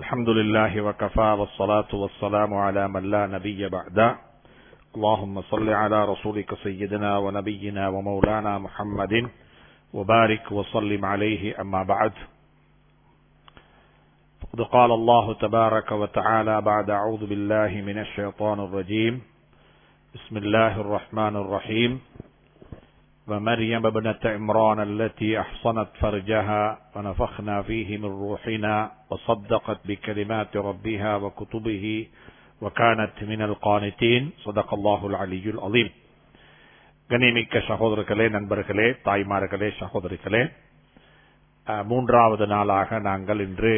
الحمد لله وكفى والصلاة والسلام على من لا نبي بعده اللهم صل على رسولك سيدنا ونبينا ومولانا محمد وبارك وسلم عليه أما بعد فقد قال الله تبارك وتعالى بعد أعوذ بالله من الشيطان الرجيم بسم الله الرحمن الرحيم ومريم ابنة عمران التي أحصنت فرجها ونفخنا فيه من روحنا وصدقت بكلمات ربها وكتبه وكانت من القانتين صدق الله العلي العظيم கனிமிக்க சகோதரர்களே நண்பர்களே தாய்மார்களே சகோதரிகளே அஹ், மூன்றாவது நாளாக நாங்கள் இன்று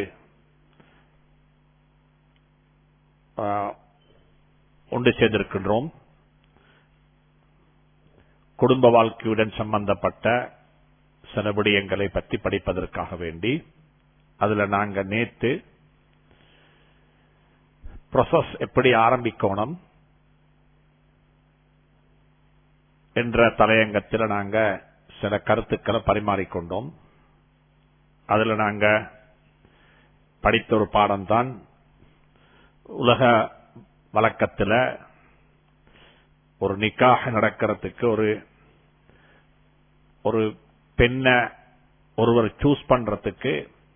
அஹ், ஒன்று சேர்ந்திருக்கின்றோம் குடும்ப வாழ்க்கையுடன் சம்பந்தப்பட்ட சில விடயங்களை பற்றி படிப்பதற்காக வேண்டி அதுல நாங்க நேத்து ப்ரொசஸ் எப்படி ஆரம்பிக்கணும் என்ற தலையங்கத்தில் நாங்க சில கருத்துக்களை பரிமாறிக்கொண்டோம் அதுல நாங்க படித்த ஒரு பாடம்தான் உலக வழக்கத்துல ஒரு நிக்காக நடக்கிறதுக்கு ஒரு ஒரு பெண்ணை ஒருவர் சூஸ் பண்றதுக்கு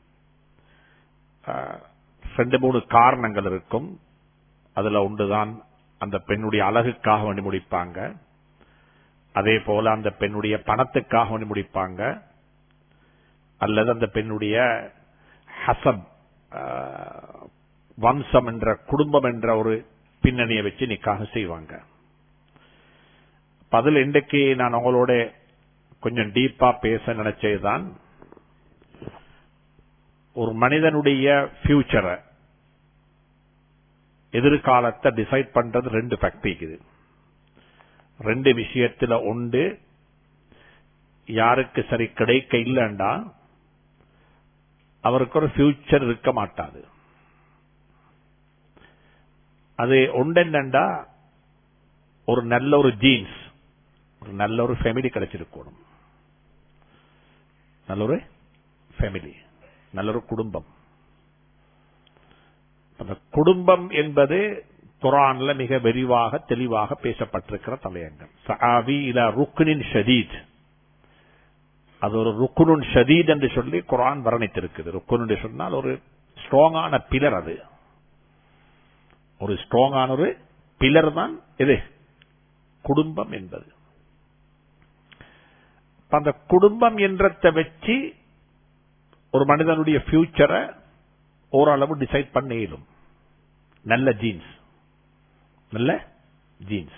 ஆஹ், ரெண்டு மூணு காரணங்கள் இருக்கும் அதுல ஒன்றுதான் அந்த பெண்ணுடைய அழகுக்காக வேண்டி முடிப்பாங்க அதே போல அந்த பெண்ணுடைய பணத்துக்காக வேண்டி முடிப்பாங்க அல்லது அந்த பெண்ணுடைய ஹசப் ஆஹ், வம்சம் என்ற குடும்பம் என்ற ஒரு பின்னணியை வச்சு நிக்காக செய்வாங்க அப்ப அதுல இன்றைக்கு நான் உங்களோட கொஞ்சம் டீப்பா பேச நினைச்சதுதான் ஒரு மனிதனுடைய ஃபியூச்சரை எதிர்காலத்தை டிசைட் பண்றது ரெண்டு ஃபேக்ட் இருக்குது ரெண்டு விஷயத்துல ஒன்று யாருக்கு சரி கிடைக்க இல்லைண்டா அவருக்கு ஒரு ஃபியூச்சர் இருக்க மாட்டாது அது ஒன்றெண்டா ஒரு நல்ல ஒரு ஜீன்ஸ் ஒரு நல்ல ஒரு ஃபேமிலி கிடைச்சிருக்கணும் நல்ல ஒரு ஃபேமிலி நல்ல ஒரு குடும்பம் அந்த குடும்பம் என்பது குரான்ல மிக விரிவாக தெளிவாக பேசப்பட்டிருக்கிற தலையங்கம் சஹாவி இலா ருக்குனின் ஷதீத் அது ஒரு ருக்குனுன் ஷதீத் என்று சொல்லி குரான் வர்ணித்திருக்குது ருக்குன் என்று சொன்னால் ஒரு ஸ்ட்ராங்கான பிலர் அது ஒரு ஸ்ட்ராங்கான ஒரு பிலர் தான் இது குடும்பம் என்பது அப்ப அந்த குடும்பம் என்றத்தை வச்சு ஒரு மனிதனுடைய ஃபியூச்சரை ஓரளவு டிசைட் பண்ண இயலும் நல்ல ஜீன்ஸ் நல்ல ஜீன்ஸ்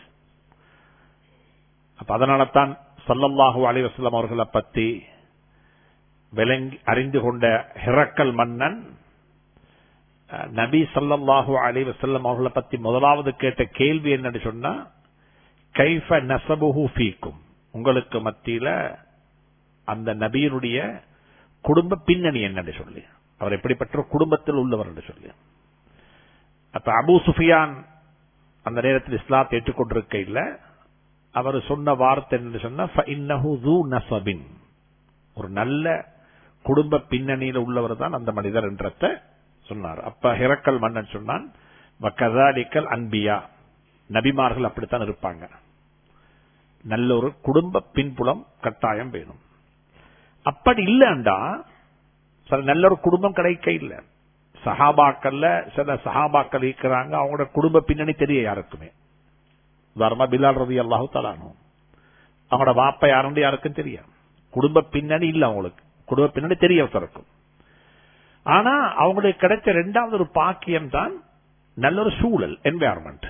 அப்ப அதனால தான் சல்லல்லாஹு அலைஹி வஸல்லம் அவர்களை பத்தி விளங்கி அறிந்து கொண்ட ஹிரக்கல் மன்னன் அஹ், நபி ஸல்லல்லாஹு அலைஹி வஸல்லம் அவர்களை பத்தி முதலாவது கேட்ட கேள்வி என்னன்னு சொன்னா கைஃப நசபுஹு ஃபீக்கும் உங்களுக்கு மத்தியில அந்த நபியினுடைய குடும்ப பின்னணி என்னன்னு சொல்லி அவர் எப்படிப்பட்ட ஒரு குடும்பத்தில் உள்ளவர் என்று சொல்லி அப்ப அபூ சுஃபியான் அந்த நேரத்தில் இஸ்லாத்தை ஏற்றுக்கொண்டிருக்க இல்ல அவர் சொன்ன வார்த்தை என்று சொன்னா "ஃபஇன்னஹு ذُو நஸபின்." ஒரு நல்ல குடும்ப பின்னணியில் உள்ளவர் தான் அந்த மனிதர் என்றத சொன்னார் அப்ப ஹிரக்கல் மன்னன் சொன்னான் "வகதாலிக்கல் அன்பியா நபிமார்கள் அப்படித்தான் இருப்பாங்க நல்ல ஒரு குடும்ப பின்புலம் கட்டாயம் வேணும் அப்படி இல்லண்டா சில நல்ல ஒரு குடும்பம் கிடைக்க இல்ல சஹாபாக்கள்ல சில சஹாபாக்கள் இருக்கிறாங்க அவங்களோட குடும்ப பின்னணி தெரிய யாருக்குமே உதாரணமா பிலால் ரவி அல்லாஹு தலானும் அவங்களோட வாப்ப யாருன்னு யாருக்கும் தெரியும் குடும்ப பின்னணி இல்ல அவங்களுக்கு குடும்ப பின்னணி தெரிய இருக்கும் ஆனா அவங்களுக்கு கிடைச்ச ரெண்டாவது ஒரு பாக்கியம் தான் நல்ல ஒரு சூழல் என்வாயர்மெண்ட்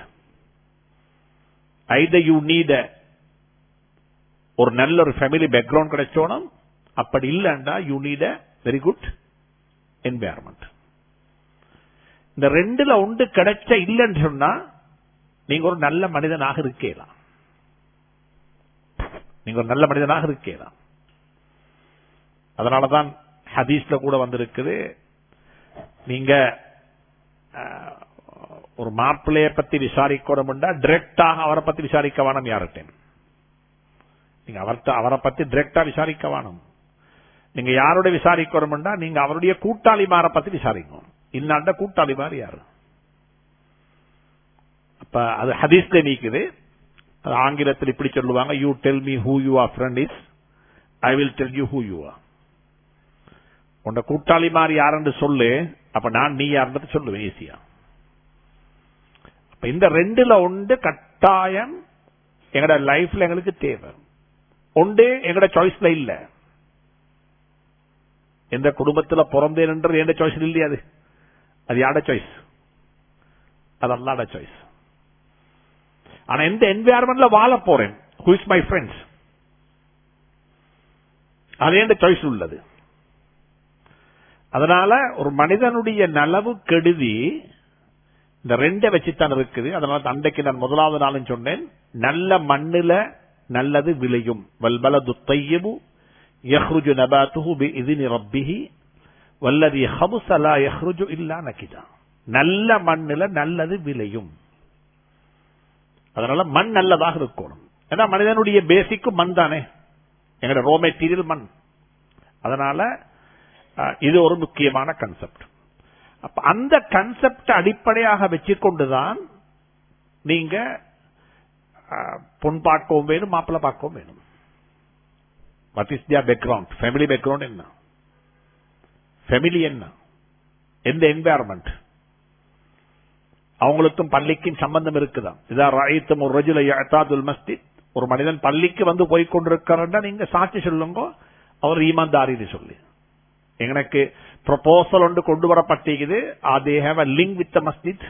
ஐத யூ நீட் ஒரு நல்ல ஒரு ஃபேமிலி பேக்ரவுண்ட் கிடைச்சோனும் அப்படி இல்லைண்டா you need very good environment இந்த ரெண்டுல ஒன்று கிடைச்ச இல்லைன்னு சொன்னா நீங்க ஒரு நல்ல மனிதனாக இருக்கலாம் நீங்க ஒரு நல்ல மனிதனாக இருக்கலாம் அதனாலதான் ஹதீஸ்ல கூட வந்திருக்குது நீங்க அஹ், ஒரு மாப்பிள்ளைய பத்தி விசாரிக்கணும்டா டிரெக்டாக அவரை பத்தி விசாரிக்க வேணும் யார்கிட்ட நீங்க அவர்கிட்ட அவரை பத்தி டிரெக்டா விசாரிக்க வேணும் நீங்க யாரோட விசாரிக்கணும்னா நீங்க அவருடைய கூட்டாளிமாரை பத்தி விசாரிக்கணும் இன்னாண்ட கூட்டாளி மாதிரி யாரு அப்ப அது ஹதீஸ்ல நீக்குது அது ஆங்கிலத்தில் இப்படி சொல்லுவாங்க you tell me who you your friend is I will tell you who you are உன்ட கூட்டாளி மாதிரி யாருன்னு சொல்லு அப்ப நான் நீ யாருன்றது சொல்லுவேன் ஈஸியா அப்ப இந்த ரெண்டுல ஒன்று கட்டாயம் எங்கட லைஃப்ல எங்களுக்கு தேவை ஒன்று எங்கட சாய்ஸ்ல இல்ல எந்த குடும்பத்துல பிறந்தேன்ன்றது எந்த சாய்ஸ் இல்லையா அது அது யாரோட சாய்ஸ் அது அல்லாட சாய்ஸ் ஆனா எந்த என்வாயர்மெண்ட்ல வாழ போறேன் ஹூ இஸ் மை ஃப்ரெண்ட்ஸ் அது எந்த சாய்ஸ் உள்ளது அதனால ஒரு மனிதனுடைய நலவு கெடுதி இந்த ரெண்டை வச்சுத்தான் இருக்குது அதனால அன்றைக்கு நான் முதலாவது நாளும் சொன்னேன் நல்ல மண்ணுல நல்லது விளையும் வல்பலது தையபு யஹ்ருஜு நபாத்துஹு பி இதினி ரப்பிஹி வல்லதி ஹபுசலா யஹ்ருஜு இல்லா நக்கிதா நல்ல மண்ணுல நல்லது விளையும் அதனால மண் நல்லதாக இருக்கணும் ஏன்னா மனிதனுடைய பேசிக்கும் மண் தானே எங்களோட ரோ மெட்டீரியல் மண் அதனால இது ஒரு முக்கியமான கன்செப்ட் அப்ப அந்த கன்செப்ட் அடிப்படையாக வச்சுக்கொண்டுதான் நீங்க பொன் பார்க்கவும் வேணும் மாப்பிள்ள பார்க்கவும் வேணும் what is their background family background என்ன ஃபேமிலி என்ன எந்த என்வாயர்மெண்ட் அவங்களுக்கும் பள்ளிக்கும் சம்பந்தம் இருக்குதா இதா ராயித்தும் ஒரு ரஜுல யத்தாதுல் மஸ்தித் ஒரு மனிதன் பள்ளிக்கு வந்து போய் கொண்டிருக்கிறா நீங்க சாட்சி சொல்லுங்க அவர் ஈமான்தாரின்னு சொல்லி எனக்கு ப்ரொபோசல் ஒன்று கொண்டு வரப்பட்டிருக்குது அதே ஹேவ் அ லிங்க் வித் மஸ்ஜித்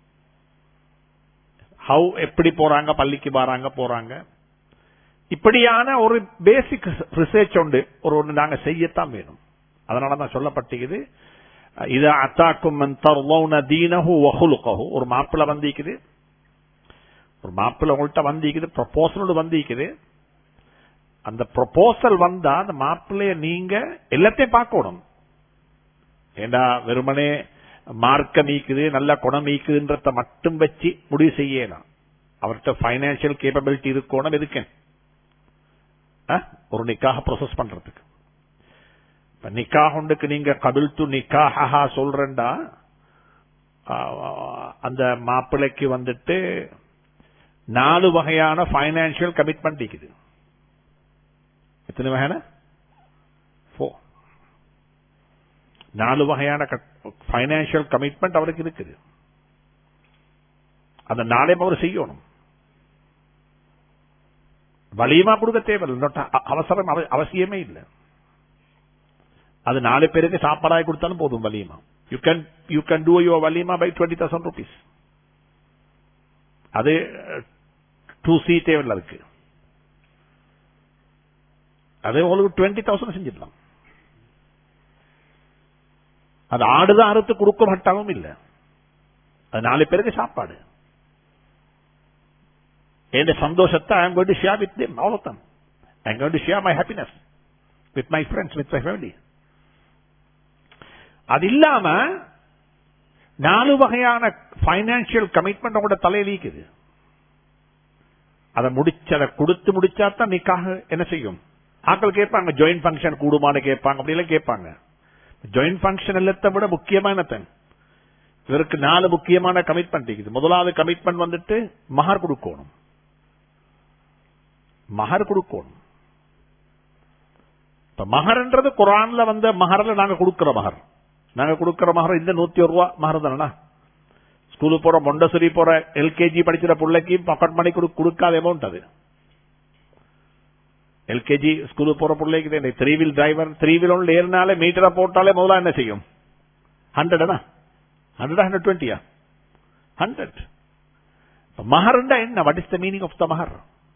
ஹவு எப்படி போறாங்க பள்ளிக்கு வராங்க போறாங்க இப்படியான ஒரு பேசிக் ரிசர்ச் உண்டு ஒரு ஒன்று நாங்க செய்யத்தான் வேணும் அதனால தான் சொல்லப்பட்டிருக்குது இது அத்தாக்கும் தீனஹு வஹுலுகஹு ஒரு மாப்பிள்ள வந்திக்குது ஒரு மாப்பிள்ள உங்கள்கிட்ட வந்திக்குது ப்ரொபோசல் வந்திக்குது அந்த ப்ரொபோசல் வந்தா அந்த மாப்பிள்ளைய நீங்க எல்லாத்தையும் பார்க்கணும் ஏண்டா வெறுமனே மார்க்க மீக்குது நல்ல குணம் மீக்குதுன்றத மட்டும் வச்சு முடிவு செய்யலாம் அவர்கிட்ட பைனான்சியல் கேப்பபிலிட்டி இருக்கணும் எதுக்கு ஒரு நிக்காக ப்ரொசஸ் பண்றதுக்கு நிக்காக உண்டுக்கு நீங்க கபில் டு நிக்காஹா சொல்றா அந்த மாப்பிள்ளைக்கு வந்துட்டு நாலு வகையான பைனான்சியல் கமிட்மெண்ட் இருக்குது எத்தனை வகையான நாலு வகையான பைனான்சியல் கமிட்மெண்ட் அவருக்கு இருக்குது அந்த நாளையும் அவர் செய்யணும் வலியமா கொடுக்க தேவையில்லை அவசரம் அவசியமே இல்லை அது நாலு பேருக்கு சாப்பாடாய் கொடுத்தாலும் போதும் வலியமா you can you can do your வலியமா பை டுவெண்ட்டி தௌசண்ட் ருபீஸ் அது டூ சி தேவையில்லை அதுக்கு அது உங்களுக்கு டுவெண்ட்டி தௌசண்ட் செஞ்சிடலாம் அது ஆடுதான் அறுத்து கொடுக்க மாட்டாலும் இல்ல அது நாலு பேருக்கு சாப்பாடு என் சந்தோஷத்தை I am going to share with them அவ்வளவுதான் I am going to share my happiness with my friends with my family அது இல்லாம நாலு வகையான பைனான்சியல் கமிட்மெண்ட் உங்களோட தலையில் இருக்குது அதை முடிச்சு அதை கொடுத்து முடிச்சா தான் நிக்காக என்ன செய்யும் ஆக்கள் கேட்பாங்க ஜாயிண்ட் ஃபங்க்ஷன் கூடுமான்னு கேட்பாங்க அப்படி எல்லாம் கேட்பாங்க ஜாயிண்ட் ஃபங்க்ஷன் எல்லாத்த விட முக்கியமான தன் இவருக்கு நாலு முக்கியமான கமிட்மெண்ட் இருக்குது முதலாவது கமிட்மெண்ட் வந்துட்டு மகர் கொடுக்கணும் மகர் கொடுக்கணும் இப்ப மகர்ன்றது குரான்ல வந்த மகர்ல நாங்க கொடுக்கிற மகர் நாங்க கொடுக்கிற மகர் இந்த நூத்தி ஒரு ரூபா மகர் தானே ஸ்கூலுக்கு போற மொண்டசரி போற எல்கேஜி படிக்கிற பிள்ளைக்கு பாக்கெட் மணி கொடுக்காத அமௌண்ட் அது எல்கேஜி ஸ்கூலுக்கு போற பிள்ளைக்கு three wheel driver three wheel ஒன்று ஏறினாலே மீட்டரை போட்டாலே முதல்ல என்ன செய்யும் ஹண்ட்ரடா ஹண்ட்ரட் ஹண்ட்ரட் டுவெண்ட்டியா ஹண்ட்ரட் மஹர்ண்டா என்ன what is the meaning of the மஹர்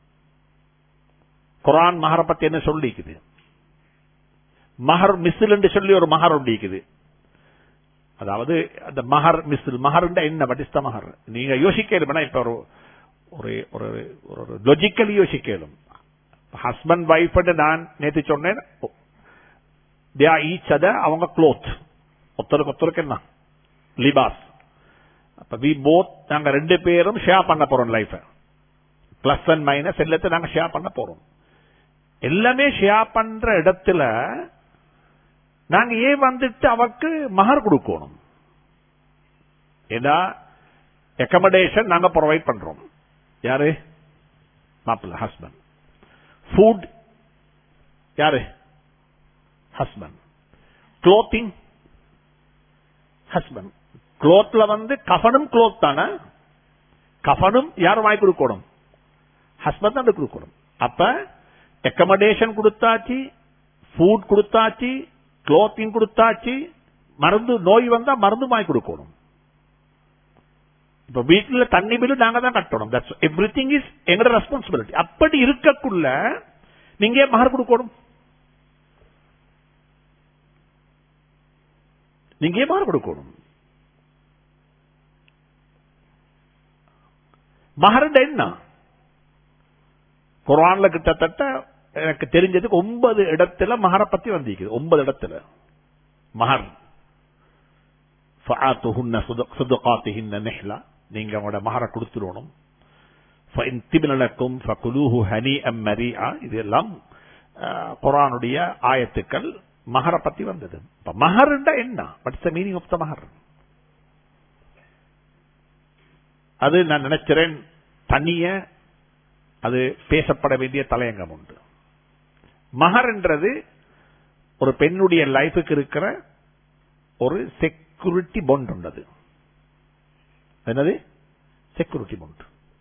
குரான் மஹரை பத்தி என்ன சொல்லிக்குது மஹர் மிஸ்ஸில் என்று சொல்லி ஒரு மஹர் உண்டிக்குது அதாவது அந்த மஹர் மிஸ்ஸில் மஹர்ண்டா என்ன வாட் இஸ் த மஹர் நீங்க யோசிக்கலும்னா இப்ப ஒரு ஒரு ஒரு லொஜிக்கலி யோசிக்கலும் ஹஸ்பண்ட் ஒய்ஃப் நான் நேற்று சொன்னேன் ஈச் அத அவங்க க்ளோத் ஒருத்தருக்கு ஒருத்தருக்கு என்ன லிபாஸ் அப்ப வி போத் நாங்க ரெண்டு பேரும் ஷேர் பண்ண போறோம் லைஃப் பிளஸ் அண்ட் மைனஸ் எல்லாத்தையும் நாங்க ஷேர் பண்ண போறோம் எல்லாமே ஷேர் பண்ற இடத்துல நாங்க ஏன் வந்துட்டு அவக்கு மகர் கொடுக்கணும் ஏன்னா அக்கமடேஷன் நாங்க ப்ரொவைட் பண்றோம் யாரு மாப்பிள்ள ஹஸ்பண்ட் ஃபுட் யாரு ஹஸ்பண்ட் க்ளோத்திங் ஹஸ்பண்ட் க்ளோத்ல வந்து கஃபனும் க்ளோத் தானே கஃபனும் யார் வாங்கி கொடுக்கணும் ஹஸ்பண்ட் தான் கொடுக்கணும் அப்ப அக்கமடேஷன் கொடுத்தாச்சு ஃபுட் கொடுத்தாச்சு க்ளோத்திங் கொடுத்தாச்சு மருந்து நோய் வந்தா மருந்து வாங்கி கொடுக்கணும் இப்ப வீட்டுல தண்ணி பில்லு நாங்க தான் கட்டணும் எவ்ரி திங் இஸ் எங்களோட ரெஸ்பான்சிபிலிட்டி அப்படி இருக்கக்குள்ள நீங்க ஏன் மகர் கொடுக்கணும் நீங்க ஏன் மகர் கொடுக்கணும் மகரண்ட என்ன குரான்ல கிட்டத்தட்ட எனக்கு தெரிஞ்சதுக்கு ஒன்பது இடத்துல மகர பத்தி வந்திருக்குது ஒன்பது இடத்துல மகர் ஃபஆத்துஹுன்ன சுதக்- சுதகாத்திஹின்ன நிஹ்லா நீங்க அவங்களோட மகர கொடுத்துடணும் فإن تبن لكم فكلوه هنيئا مريئا இதெல்லாம் அஹ், குர்ஆனுடைய ஆயத்துக்கள் மகர பத்தி வந்தது இப்ப மகர்ண்டா என்ன what's the meaning of the மகர் அது நான் நினைக்கிறேன் தனிய அது பேசப்பட வேண்டிய தலையங்கம் உண்டு மகர் என்றது ஒரு பெண்ணுடைய லைஃபுக்கு இருக்கிற ஒரு செக்யூரிட்டி பாண்ட் உள்ளது என்னது செக்யூரிட்டி பாண்ட்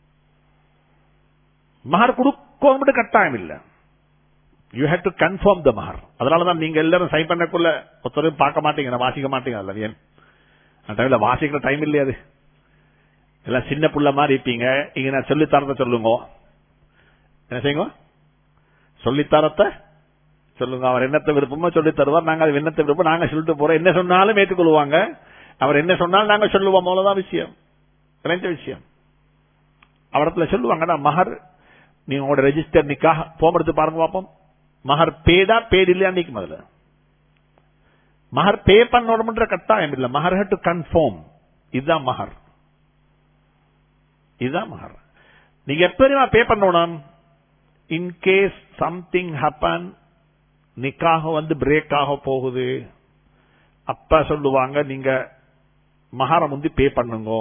மகர் கொடுக்கணும் கட்டாயம் இல்ல you have to confirm the மகர் அதனாலதான் நீங்க எல்லாரும் சைன் பண்ணக்குள்ள ஒருத்தரும் பார்க்க மாட்டீங்க நான் வாசிக்க மாட்டீங்க அல்ல ஏன் அந்த டைம்ல வாசிக்கிற டைம் இல்லையா அது எல்லாம் சின்ன புள்ள மாதிரி இருப்பீங்க இங்க நான் சொல்லித்தரத்தை சொல்லுங்க என்ன செய்யுங்க சொல்லித்தரத்தை சொல்லுங்க அவர் என்னத்தை விருப்பமோ சொல்லி தருவார் நாங்க அது என்னத்தை விருப்பம் நாங்க சொல்லிட்டு போறோம் என்ன சொன்னாலும் ஏற்றுக்கொள்வாங்க அவர் என்ன சொன்னாலும் நாங்க சொல்லுவோம் அவ்வளவுதான் விஷயம் குறைஞ்ச விஷயம் அவரத்துல சொல்லுவாங்க மகர் நீங்க உங்களோட ரெஜிஸ்டர் நிக்காக போம் எடுத்து பாருங்க பாப்போம் மகர் பேடா பேட் இல்லையா நிக்கும் அதுல மகர் பே பண்ணணும்ன்ற கட்டாயம் இல்ல மகர் டு கன்ஃபார்ம் இதுதான் மகர் இதுதான் மகர் நீங்க எப்ப பே பண்ணணும் இன் கேஸ் சம்திங் ஹப்பன் நிக்காக வந்து பிரேக் ஆக போகுது அப்ப சொல்லுவாங்க நீங்க மகாரம் வந்து பே பண்ணுங்க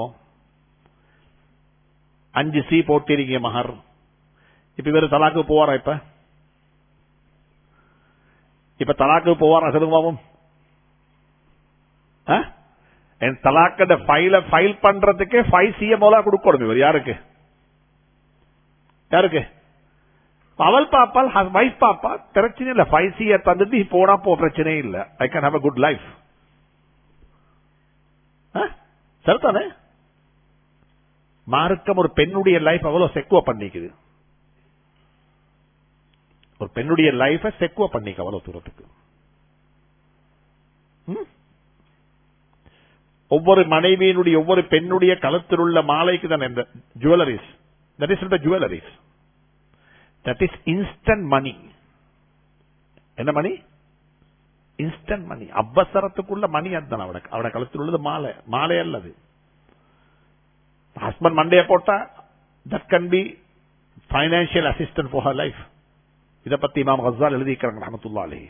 அஞ்சு சி போட்டிருக்கீங்க மகர் இப்ப இவர் தலாக்கு போவாரா இப்ப இப்ப தலாக்கு போவாரா சொல்லுங்க பாப்போம் ஆ? என் தலாக்கட ஃபைல ஃபைல் பண்றதுக்கு ஃபைவ் சிஎம் கொடுக்கணும் இவர் யாருக்கு யாருக்கு அவள் பாப்பால் வைஃப் பாப்பா பிரச்சனை இல்ல ஃபைவ் சிய தந்துட்டு போனா போ பிரச்சனை இல்ல I can have a good life சரிதானே மார்க்கம் ஒரு பெண்ணுடைய லைஃப் அவ்வளவு செக்குவ பண்ணிக்குது ஒரு பெண்ணுடைய லைஃப செக்குவ பண்ணிக்க அவ்வளவு தூரத்துக்கு ம்? ஒவ்வொரு மனைவியினுடைய ஒவ்வொரு பெண்ணுடைய கழுத்தில் உள்ள மாலைக்கு தான் இந்த jewelleries that is the jewelleries that is instant money என்ன மணி இன்ஸ்டன்ட் மணி அவசரத்துக்குள்ள மணி அதுதான் அவட அவட கழுத்தில் உள்ளது மாலை மாலை அல்லது ஹஸ்பண்ட் மண்டைய போட்டா that can be financial assistant for her life இத பத்தி இமாம் ஹசால் எழுதிக்கிறாங்க ரஹமத்துல்லா அலி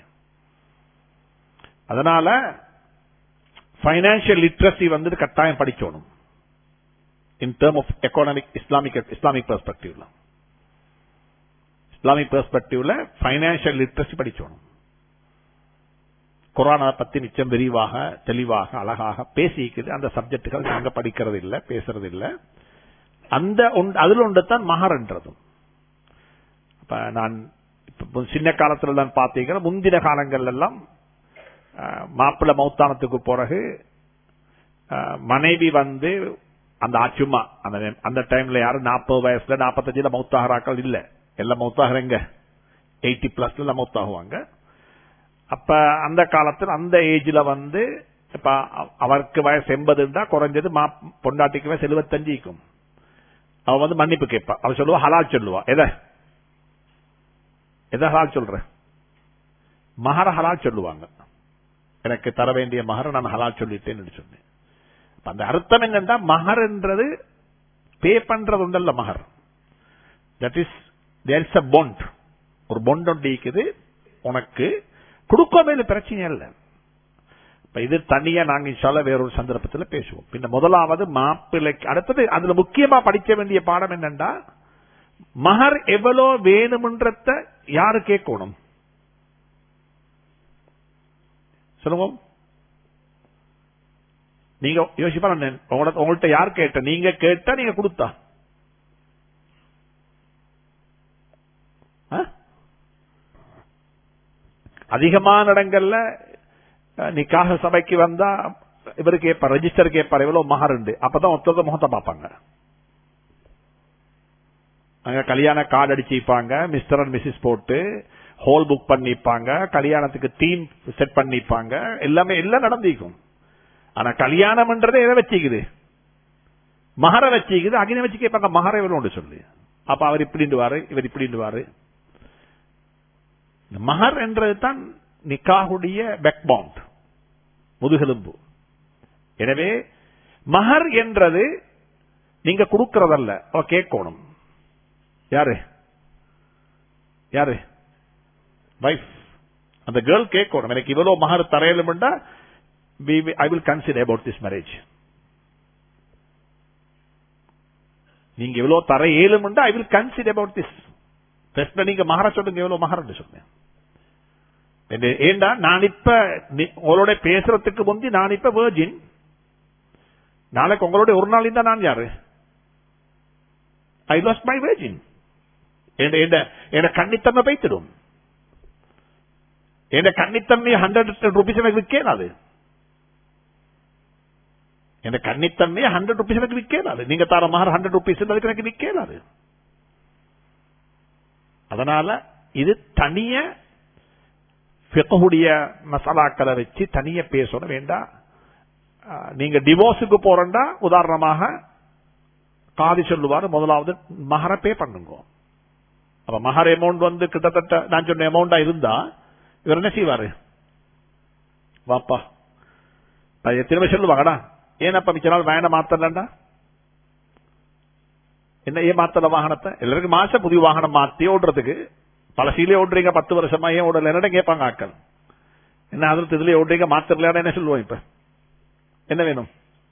அதனால பைனான்சியல் லிட்ரஸி வந்து கட்டாயம் படிக்கணும் in term of economic Islamic Islamic பெர்ஸ்பெக்டிவ்ல இஸ்லாமிக் பெர்ஸ்பெக்டிவ்ல பைனான்சியல் லிட்ரஸி படிக்கணும் குரானை பத்தி நிச்சயம் விரிவாக தெளிவாக அழகாக பேசிக்குது அந்த சப்ஜெக்டுகள் நாங்க படிக்கிறது இல்ல பேசுறது இல்ல அந்த ஒன்று- அதுல ஒன்று தான் மகர்ன்றதும் அப்ப நான் இப்ப சின்ன காலத்துல தான் பாத்தீங்கன்னா முந்தின காலங்கள் எல்லாம் மாப்பிள்ள மௌத்தானத்துக்கு பிறகு அஹ், மனைவி வந்து அந்த ஆச்சுமா அந்த அந்த டைம்ல யாரும் நாற்பது வயசுல நாற்பத்தஞ்சுல மௌத்தாகிறாக்கள் இல்ல எல்லாம் மௌத்தாகிறங்க எயிட்டி பிளஸ்ல மௌத்தாகுவாங்க அப்ப அந்த காலத்துல அந்த ஏஜ்ல வந்து இப்ப அவ- அவருக்கு வயசு எண்பதுண்டா குறைஞ்சது மா பொண்டாட்டிக்கு வயசு எழுபத்தஞ்சுக்கும் அவ வந்து மன்னிப்பு கேட்பா அவ சொல்லுவா ஹலால் சொல்லுவா எதை எதை ஹலால் சொல்ற மகர ஹலால் சொல்லுவாங்க எனக்கு தர வேண்டிய மகர நான் ஹலால் சொல்லிட்டேன்னு சொன்னேன் அப்ப அந்த அர்த்தம் என்னன்னா மகர்ன்றது பே பண்றது உண்டல்ல மகர் that is there is a bond ஒரு பாண்ட் ஒன்று இருக்குது உனக்கு கொடுக்காம பிரச்சனை இல்ல இப்ப இது தனியா நாங்க இன்ஷால்ல வேறொரு சந்தர்ப்பத்தில் பேசுவோம் பின்ன முதலாவது மாப்பிள்ளைக்கு அடுத்தது அதுல முக்கியமா படிக்க வேண்டிய பாடம் என்னன்னா மகர் எவ்வளோ வேணும்ன்றத யாரு கேட்கணும் சொல்லுங்க நீங்க யோசிப்பா உங்கள்ட்ட யார் கேட்ட நீங்க கேட்டா நீங்க கொடுத்தா ஆ? அதிகமான இடங்கள்ல அஹ், நிக்காக சபைக்கு வந்தா இவரு கேட்பார் ரெஜிஸ்டர் கேட்பார் எவ்வளவு மகர் உண்டு அப்பதான் ஒருத்தவங்க முகத்தை பார்ப்பாங்க அங்க கல்யாண கார்டு அடிச்சுப்பாங்க மிஸ்டர் அண்ட் மிஸ்ஸஸ் போட்டு ஹோல் புக் பண்ணிப்பாங்க கல்யாணத்துக்கு தீம் செட் பண்ணிப்பாங்க எல்லாமே எல்லாம் நடந்திருக்கும் ஆனா கல்யாணம்ன்றதை எதை வச்சுக்குது மகர வச்சுக்குது அகின வச்சு கேட்பாங்க மகர எவ்வளவு சொல்லி அப்ப அவர் இப்படின்டுவாரு இவர் இப்படின்டுவாரு இந்த மகர் என்றது தான் நிக்காகுடைய பேக்பவுண்ட் முதுகெலும்பு எனவே மகர் என்றது நீங்க கொடுக்கறதல்ல அவ கேட்கணும் யாரு யாரு வைஃப் அந்த கேர்ள் கேட்கணும் எனக்கு இவ்வளவு மகர் தரையிலும்டா I will consider about this marriage நீங்க எவ்வளவு தர இயலும்டா I will consider about this first நீங்க மகர சொல்லுங்க எவ்வளவு மகரன்னு சொன்னேன் என்ன- ஏண்டா நான் இப்ப நீ- உங்களோட பேசுறதுக்கு முந்தி நான் இப்ப வேர்ஜின் நாளைக்கு உங்களோட ஒரு நாள் இருந்தா நான் யாரு ஐ லாஸ்ட் மை வேர்ஜின் என் கண்ணித்தன்மை பைத்திடும் என் கண்ணித்தன்மை ஹண்ட்ரட் ருபீஸ் எனக்கு விற்கலாது என் கண்ணித்தன்மை ஹண்ட்ரட் ருபீஸ் எனக்கு விற்கலாது நீங்க தர மகர் ஹண்ட்ரட் ருபீஸ் அதுக்கு எனக்கு விற்கலாது அதனால இது தனிய ஃபிக்ஹுடைய மசாலாக்களை வச்சு தனிய பேசணும் வேண்டாம் அஹ், நீங்க டிவோர்ஸுக்கு போறண்டா உதாரணமாக காதி சொல்லுவாரு முதலாவது மகர பே பண்ணுங்க அப்ப மகர் அமௌண்ட் வந்து கிட்டத்தட்ட நான் சொன்ன அமௌண்டா இருந்தா இவர் என்ன செய்வாரு வாப்பா அது திரும்ப சொல்லுவாங்கடா ஏனப்பா மிச்ச நாள் வேன மாத்தலண்டா என்ன ஏன் மாத்தல வாகனத்தை எல்லாருக்கும் மாசம் புதிய வாகனம் மாத்தி ஓடுறதுக்கு பழசிலே ஓடுறீங்க பத்து வருஷமா ஏன் ஓடல என்னடா கேட்பாங்க ஆக்கள் என்ன அதில் இதுல ஓடுறீங்க மாத்திரலையாட என்ன சொல்லுவோம் இப்ப என்ன வேணும்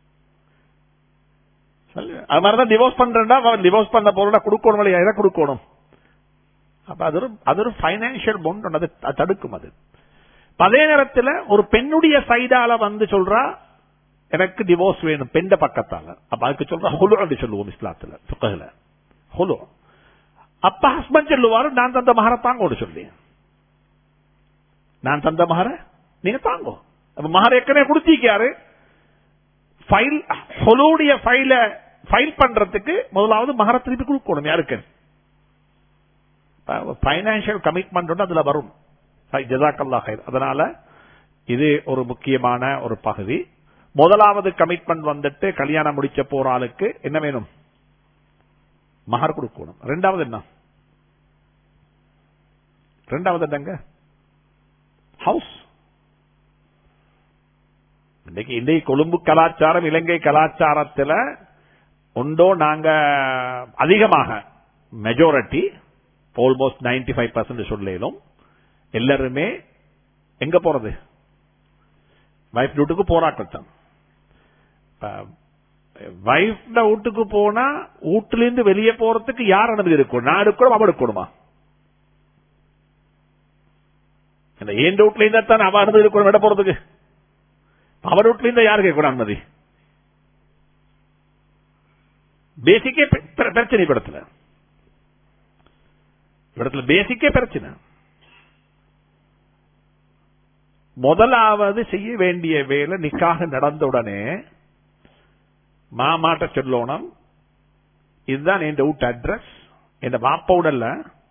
சொல்லு. அது மாதிரிதான் டிவோர்ஸ் பண்றேன்டா டிவோர்ஸ் பண்ண போறா கொடுக்கணும் இல்லையா எதை கொடுக்கணும் அப்ப அது ஒரு அது ஒரு பைனான்சியல் பொண்ட் அது அது தடுக்கும் அது இப்ப அதே நேரத்தில் ஒரு பெண்ணுடைய சைடால வந்து சொல்றா எனக்கு டிவோர்ஸ் வேணும் பெண்ட பக்கத்தால அப்ப அதுக்கு சொல்ற ஹுலு அப்படி சொல்லுவோம் இஸ்லாத்துல புக்கல ஹுலு அப்ப ஹஸ்பண்ட் சொல்லுவாரு நான் தந்த மகர தாங்கோடு சொல்லி நான் தந்த மகர நீங்க தாங்கோ அப்ப மகர ஏற்கனவே கொடுத்திருக்காரு ஃபைல் ஹொலோடைய ஃபைல ஃபைல் பண்றதுக்கு முதலாவது மகர திருப்பி கொடுக்கணும் யாருக்கு பைனான்சியல் கமிட்மெண்ட் அதுல வரும் ஜதாக்கல்லா ஹைர் அதனால இது ஒரு முக்கியமான ஒரு பகுதி முதலாவது கமிட்மெண்ட் வந்துட்டு கல்யாணம் முடிச்ச போற ஆளுக்கு என்ன வேணும் மகர் கொடுக்கணும் ரெண்டாவது என்ன ரெண்டாவது என்னங்க ஹவுஸ் இன்னைக்கு இன்றைக்கு கொழும்பு கலாச்சாரம் இலங்கை கலாச்சாரத்துல உண்டோ நாங்க அதிகமாக majority almost ninety five percent சொல்லும் எல்லாருமே எங்க போறது வைஃப் வீட்டுக்கு போராட்டம் தான் வைஃப் வீட்டுக்கு போனா வீட்டுல இருந்து வெளியே போறதுக்கு யார் அனுமதி இருக்கும் நான் எடுக்கணும் அவ எடுக்கணுமா இந்த ஏன் வீட்டுல இருந்தா தான் அவ அனுமதி இருக்கணும் விட போறதுக்கு அவர் வீட்டுல இருந்தா யாரு கேட்கணும் அனுமதி பேசிக்கே பிர- பிரச்சனை படத்துல இடத்துல பேசிக்கே பிரச்சனை முதலாவது செய்ய வேண்டிய வேலை நிக்காக நடந்த உடனே மாமாட்ட சொல்லணும் இதுதான் என் வீட்டு அட்ரஸ் என் மாப்பாவோட இல்ல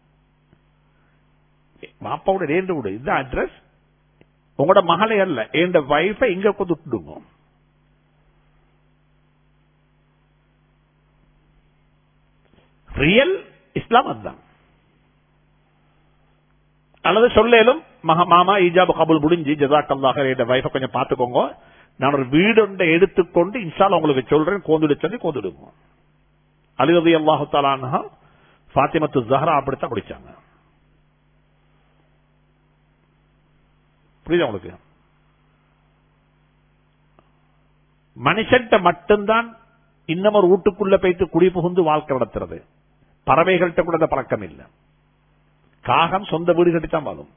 மாப்பாவோட ரெண்டு வீடு இதுதான் அட்ரஸ் உங்களோட மகளே அல்ல என் வைஃபை இங்க கொண்டு விட்டுடுங்க ரியல் இஸ்லாம் அதுதான் அல்லது சொல்லேலும் மகா மாமா ஈஜாபு கபுல் முடிஞ்சு ஜசாக்கல்லாக என் வைஃபை கொஞ்சம் பார்த்துக்கோங்க நான் ஒரு வீடு ஒன்றை எடுத்துக்கொண்டு இன்ஷால் உங்களுக்கு சொல்றேன் கோந்துடு சொல்லி கோந்துடுங்க அலிரதி அல்லாஹு தாலானா ஃபாத்திமத்து ஜஹரா அப்படித்தான் குடிச்சாங்க புரியுதா உங்களுக்கு மனுஷன்ட்ட மட்டும்தான் இன்னும் ஒரு வீட்டுக்குள்ள போய்த்து குடி புகுந்து வாழ்க்கை நடத்துறது பறவைகள்கிட்ட கூட அந்த பழக்கம் இல்லை காகம் சொந்த வீடு கட்டித்தான் வாழும்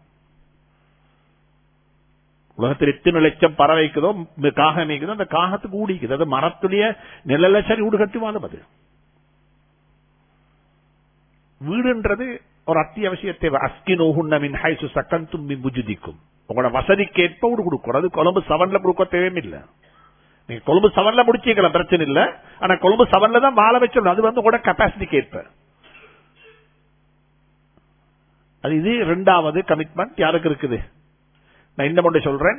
உலகத்தில் எத்தனை லட்சம் பறவைக்குதோ காகம் மேய்க்குதோ அந்த காகத்துக்கு ஊடிக்குது அது மரத்துடைய நிழல சரி வீடு கட்டி வாழும் அது வீடுன்றது ஒரு அத்தியாவசிய தேவை அஸ்கினோகுன்ன மின் ஹைசு சக்கந்தும் மின் புஜுதிக்கும் உங்களோட வசதிக்கேற்ப வீடு கொடுக்கணும் அது கொழம்பு செவன்ல கொடுக்க தேவையில்லை நீங்க கொழும்பு செவன்ல முடிச்சிக்கலாம் பிரச்சனை இல்ல ஆனா கொழும்பு செவன்ல தான் வாழ வச்சிடணும் அது வந்து உங்களோட கெப்பாசிட்டிக்கு ஏற்ப அது இது ரெண்டாவது கமிட்மெண்ட் யாருக்கு இருக்குது நான் இந்த மட்டும் சொல்றேன்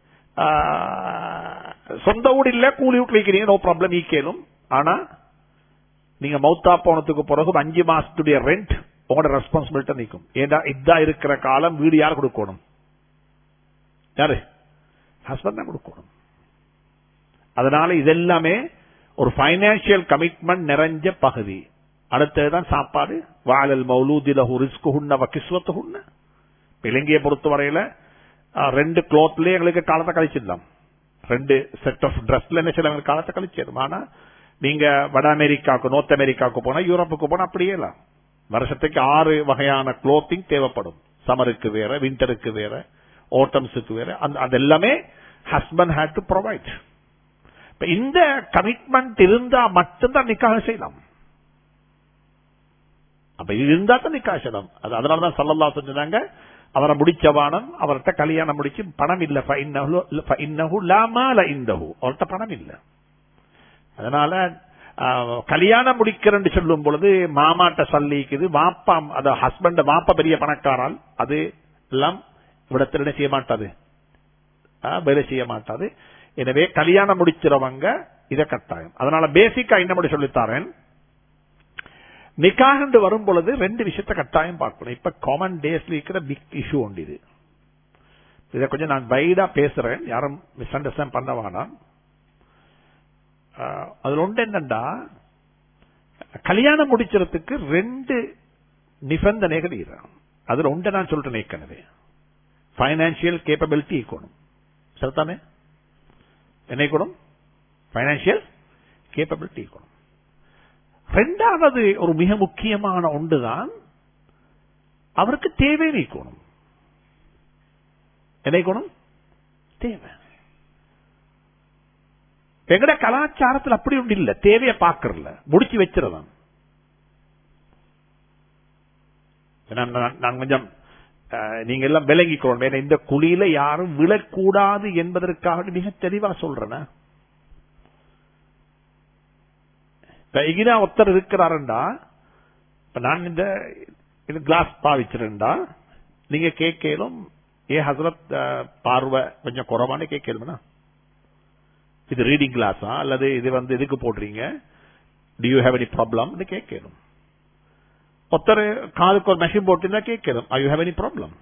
சொந்த வீடு இல்ல கூலி வீட்டு வைக்கிறீங்க நோ ப்ராப்ளம் ஈக்கேலும் ஆனா நீங்க மௌத்தா போனதுக்கு பிறகு அஞ்சு மாசத்துடைய ரெண்ட் உங்களோட ரெஸ்பான்சிபிலிட்டி நிற்கும் ஏண்டா இதா இருக்கிற காலம் வீடு யார் கொடுக்கணும் யாரு ஹஸ்பண்ட் தான் கொடுக்கணும் அதனால இதெல்லாமே ஒரு பைனான்சியல் கமிட்மெண்ட் நிறைஞ்ச பகுதி அடுத்ததுதான் சாப்பாடு வாழல் மௌலூதிலஹு ரிஸ்குஹுன்ன வகிஸ்வத்துஹுன்ன இலங்கையை பொறுத்தவரையில ரெண்டு கிளாத்லயே எங்களுக்கு காலத்தை கழிச்சிடலாம் ரெண்டு செட் ஆஃப் ட்ரெஸ்ல என்ன சில காலத்தை கழிச்சிடும் ஆனா நீங்க வட அமெரிக்காவுக்கு நோர்த் அமெரிக்காவுக்கு போனா யூரோப்புக்கு போனா அப்படியே இல்ல வருஷத்துக்கு ஆறு வகையான குளோத்திங் தேவைப்படும் சமருக்கு வேற விண்டருக்கு வேற ஓட்டம்ஸுக்கு வேற அது எல்லாமே ஹஸ்பண்ட் ஹேட் டு ப்ரொவைட் இந்த கமிட்மெண்ட் இருந்தா மட்டும்தான் நிக்காக செய்யலாம் அப்ப இது இருந்தா தான் நிக்காக செய்யலாம் அது அதனாலதான் சல்லல்லா சொன்னாங்க அவரை முடிச்சவானம் அவர்கிட்ட கல்யாணம் முடிச்சு பணம் இல்ல அவர்கிட்ட பணம் இல்ல அதனால கல்யாணம் முடிக்கிறேன்னு சொல்லும் பொழுது மாமாட்ட சல்லிக்குது வாப்பா அது ஹஸ்பண்ட் வாப்பா பெரிய பணக்காரால் அது எல்லாம் இவிடத்தில் என்ன செய்ய மாட்டாது வேலை செய்ய மாட்டாது எனவே கல்யாணம் முடிச்சிறவங்க இதை கட்டாயம் அதனால பேசிக்கா என்ன மட்டும் சொல்லித்தாரேன் நிக்காக வரும் பொழுது ரெண்டு விஷயத்த கட்டாயம் பார்க்கணும் இப்ப காமன் டேஸ்ல இருக்கிற பிக் இஷ்யூ உண்டு இது இதை கொஞ்சம் நான் வைடா பேசுறேன் யாரும் மிஸ் அண்டர்ஸ்டாண்ட் பண்ண வேணாம் அதுல ஒன்று என்னண்டா கல்யாணம் முடிச்சதுக்கு ரெண்டு நிபந்தனைகள் இருக்கு அதுல ஒன்றை நான் சொல்றேன் ஏற்கனவே பைனான்சியல் கேப்பபிலிட்டி இருக்கணும் சரிதானே என்ன இருக்கணும் பைனான்சியல் கேப்பபிலிட்டி இருக்கணும் ரெண்டாவது ஒரு மிக முக்கியமான ஒன்றுதான் அவருக்கு தேவை நீக்கணும் என்ன தேவை எங்கட கலாச்சாரத்தில் அப்படி ஒன்று இல்ல தேவையை பார்க்கறல முடிச்சு வச்சிருந்தான் நான் கொஞ்சம் நீங்க எல்லாம் விளங்கிக்கணும் இந்த குழியில யாரும் விழக்கூடாது என்பதற்காக மிக தெளிவா சொல்றேன் இகினா ஒருத்தர் இருக்கிறாருண்டா இப்ப நான் இந்த இது கிளாஸ் பாவிச்சிருந்தா நீங்க கேட்கலும் ஏ ஹசரத் பார்வை கொஞ்சம் குறவானே கேட்கலும்னா இது ரீடிங் கிளாஸா அல்லது இது வந்து எதுக்கு போடுறீங்க do you have any problem கேட்கணும் ஒருத்தர் காதுக்கு ஒரு மெஷின் போட்டுருந்தா கேட்கணும் I you have any problem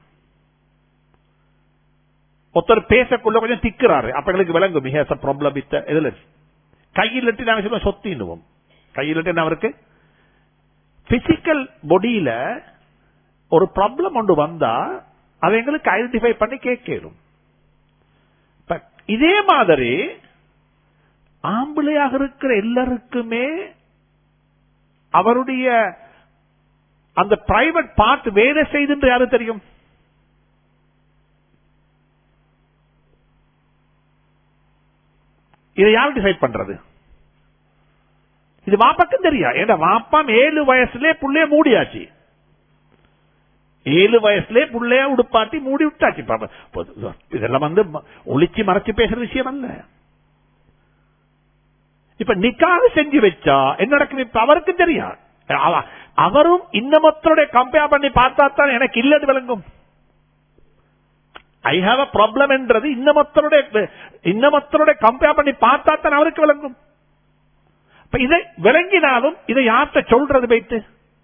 ஒருத்தர் பேசக்குள்ள கொஞ்சம் திக்கிறாரு அப்ப எங்களுக்கு விளங்கும் ஹேஸ் அ ப்ராப்ளம் வித் இதுல கையில் நாங்க சொல்லுவோம் சொத்தின்னுவோம் கையில் அவருக்கு பிசிக்கல் பொடியில ஒரு ப்ராப்ளம் ஒன்று வந்தா அதை எங்களுக்கு ஐடென்டிஃபை பண்ணி கேட்கணும் இதே மாதிரி ஆம்பளையாக இருக்கிற எல்லாருக்குமே அவருடைய அந்த பிரைவேட் பார்ட் வேலை செய்து யாரு தெரியும் இதை யார் டிசைட் பண்றது இது வாப்பாக்கும் தெரியா ஏன்னா வாப்பாம் ஏழு வயசுல புள்ளைய மூடியாச்சு ஏழு வயசுல புள்ளைய உடுப்பாட்டி மூடி விட்டாச்சு இதெல்லாம் வந்து ஒளிச்சு மறைச்சு பேசுற விஷயம் அல்ல இப்ப நிக்காக செஞ்சு வச்சா என்ன நடக்கும் இப்ப அவருக்கும் தெரியா அவரும் இன்னமத்தோட கம்பேர் பண்ணி பார்த்தா தான் எனக்கு இல்லது விளங்கும் ஐ ஹாவ் அ ப்ராப்ளம் என்றது இன்னமத்தோட இன்னமத்தோட கம்பேர் பண்ணி பார்த்தா தான் அவருக்கு விளங்கும் இதை விளங்கினாலும் இதை யார்கிட்ட சொல்றது வைத்து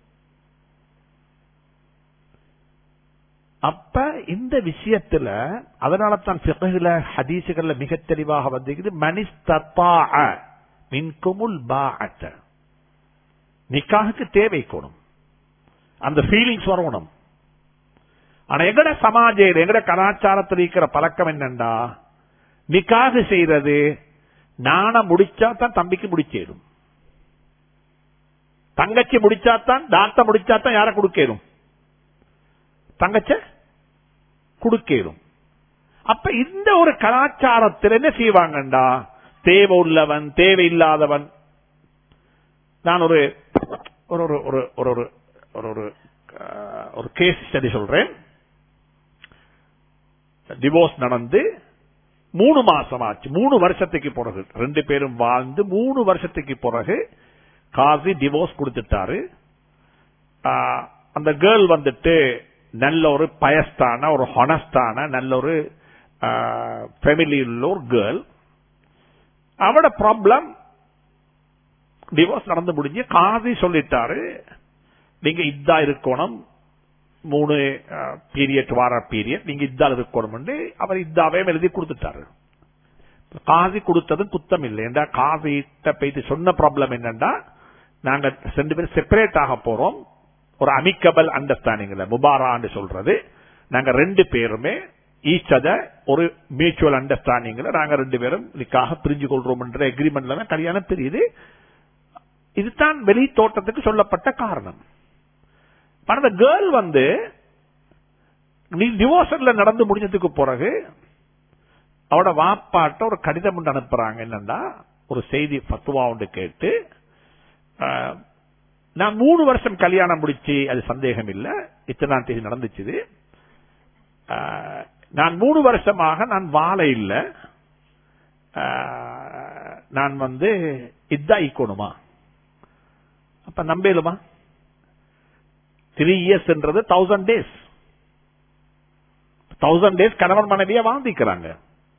அப்ப இந்த விஷயத்துல அதனால தான் பிறகுல ஹதீசுகள்ல மிக தெளிவாக வந்திருக்குது மனிஸ்தத்தா மின்குமுல் பாஅத்த நிக்காவுக்கு தேவைக்கணும் அந்த ஃபீலிங்ஸ் வரணும் ஆனா எங்கட சமாஜ எங்கட கலாச்சாரத்தில் இருக்கிற பழக்கம் என்னண்டா நிக்காக செய்யறது நான முடிச்சா தான் தம்பிக்கு முடிச்சேடும் தங்கச்சி முடிச்சாத்தான் தாத்த முடிச்சாத்தான் யார கொடுக்கணும் தங்கச்ச கொடுக்கணும் அப்ப இந்த ஒரு கலாச்சாரத்தில் என்ன செய்வாங்கண்டா தேவை உள்ளவன் தேவையில்லாதவன் நான் ஒரு ஒரு ஒரு ஒரு ஒரு ஒரு ஒரு ஒரு அஹ், ஒரு கேஸ் ஸ்டடி சொல்றேன் டிவோர்ஸ் நடந்து மூணு மாசம் ஆச்சு மூணு வருஷத்துக்கு பிறகு ரெண்டு பேரும் வாழ்ந்து மூணு வருஷத்துக்கு பிறகு காசி டிவோர்ஸ் கொடுத்துட்டாரு ஆஹ், அந்த கேர்ள் வந்துட்டு நல்ல ஒரு பயஸ்தான ஒரு ஹொனஸ்டான நல்ல ஒரு ஃபேமிலி உள்ள ஒரு கேர்ள் அவட ப்ராப்ளம் டிவோர்ஸ் நடந்து முடிஞ்சு காதி சொல்லிட்டாரு நீங்க இதா இருக்கணும் மூணு பீரியட் வார பீரியட் நீங்க இதா இருக்கணும் அவர் இதாவே எழுதி கொடுத்துட்டாரு காசி கொடுத்தது குத்தம் இல்லை ஏண்டா காசிட்ட போயிட்டு சொன்ன ப்ராப்ளம் என்னன்னா நாங்க ரெண்டு பேரும் செப்பரேட் ஆக போறோம் ஒரு அமிக்கபல் அண்டர்ஸ்டாண்டிங்ல முபாரான்னு சொல்றது நாங்க ரெண்டு பேருமே ஈச் அத ஒரு மியூச்சுவல் அண்டர்ஸ்டாண்டிங்ல நாங்க ரெண்டு பேரும் இதுக்காக பிரிஞ்சு கொள்றோம் என்ற எக்ரிமெண்ட்ல தான் கல்யாணம் தெரியுது இதுதான் வெளி தோட்டத்துக்கு சொல்லப்பட்ட காரணம் ஆனா அந்த கேர்ள் வந்து நீ டிவோர்ஸ்ல நடந்து முடிஞ்சதுக்கு பிறகு அவட வாப்பாட்ட ஒரு கடிதம் ஒன்று அனுப்புறாங்க என்னன்னா ஒரு செய்தி பத்துவா ஒன்று கேட்டு ஆஹ், நான் மூணு வருஷம் கல்யாணம் முடிச்சு அது சந்தேகம் இல்ல இத்தனாம் தேதி நடந்துச்சு ஆஹ், நான் மூணு வருஷமாக நான் வாழ இல்ல ஆஹ், நான் வந்து இதா ஈக்கணுமா அப்ப நம்பேலுமா த்ரீ இயர்ஸ் என்றது தௌசண்ட் டேஸ் தௌசண்ட் டேஸ் கணவன் மனைவியா வாழ்ந்திக்கிறாங்க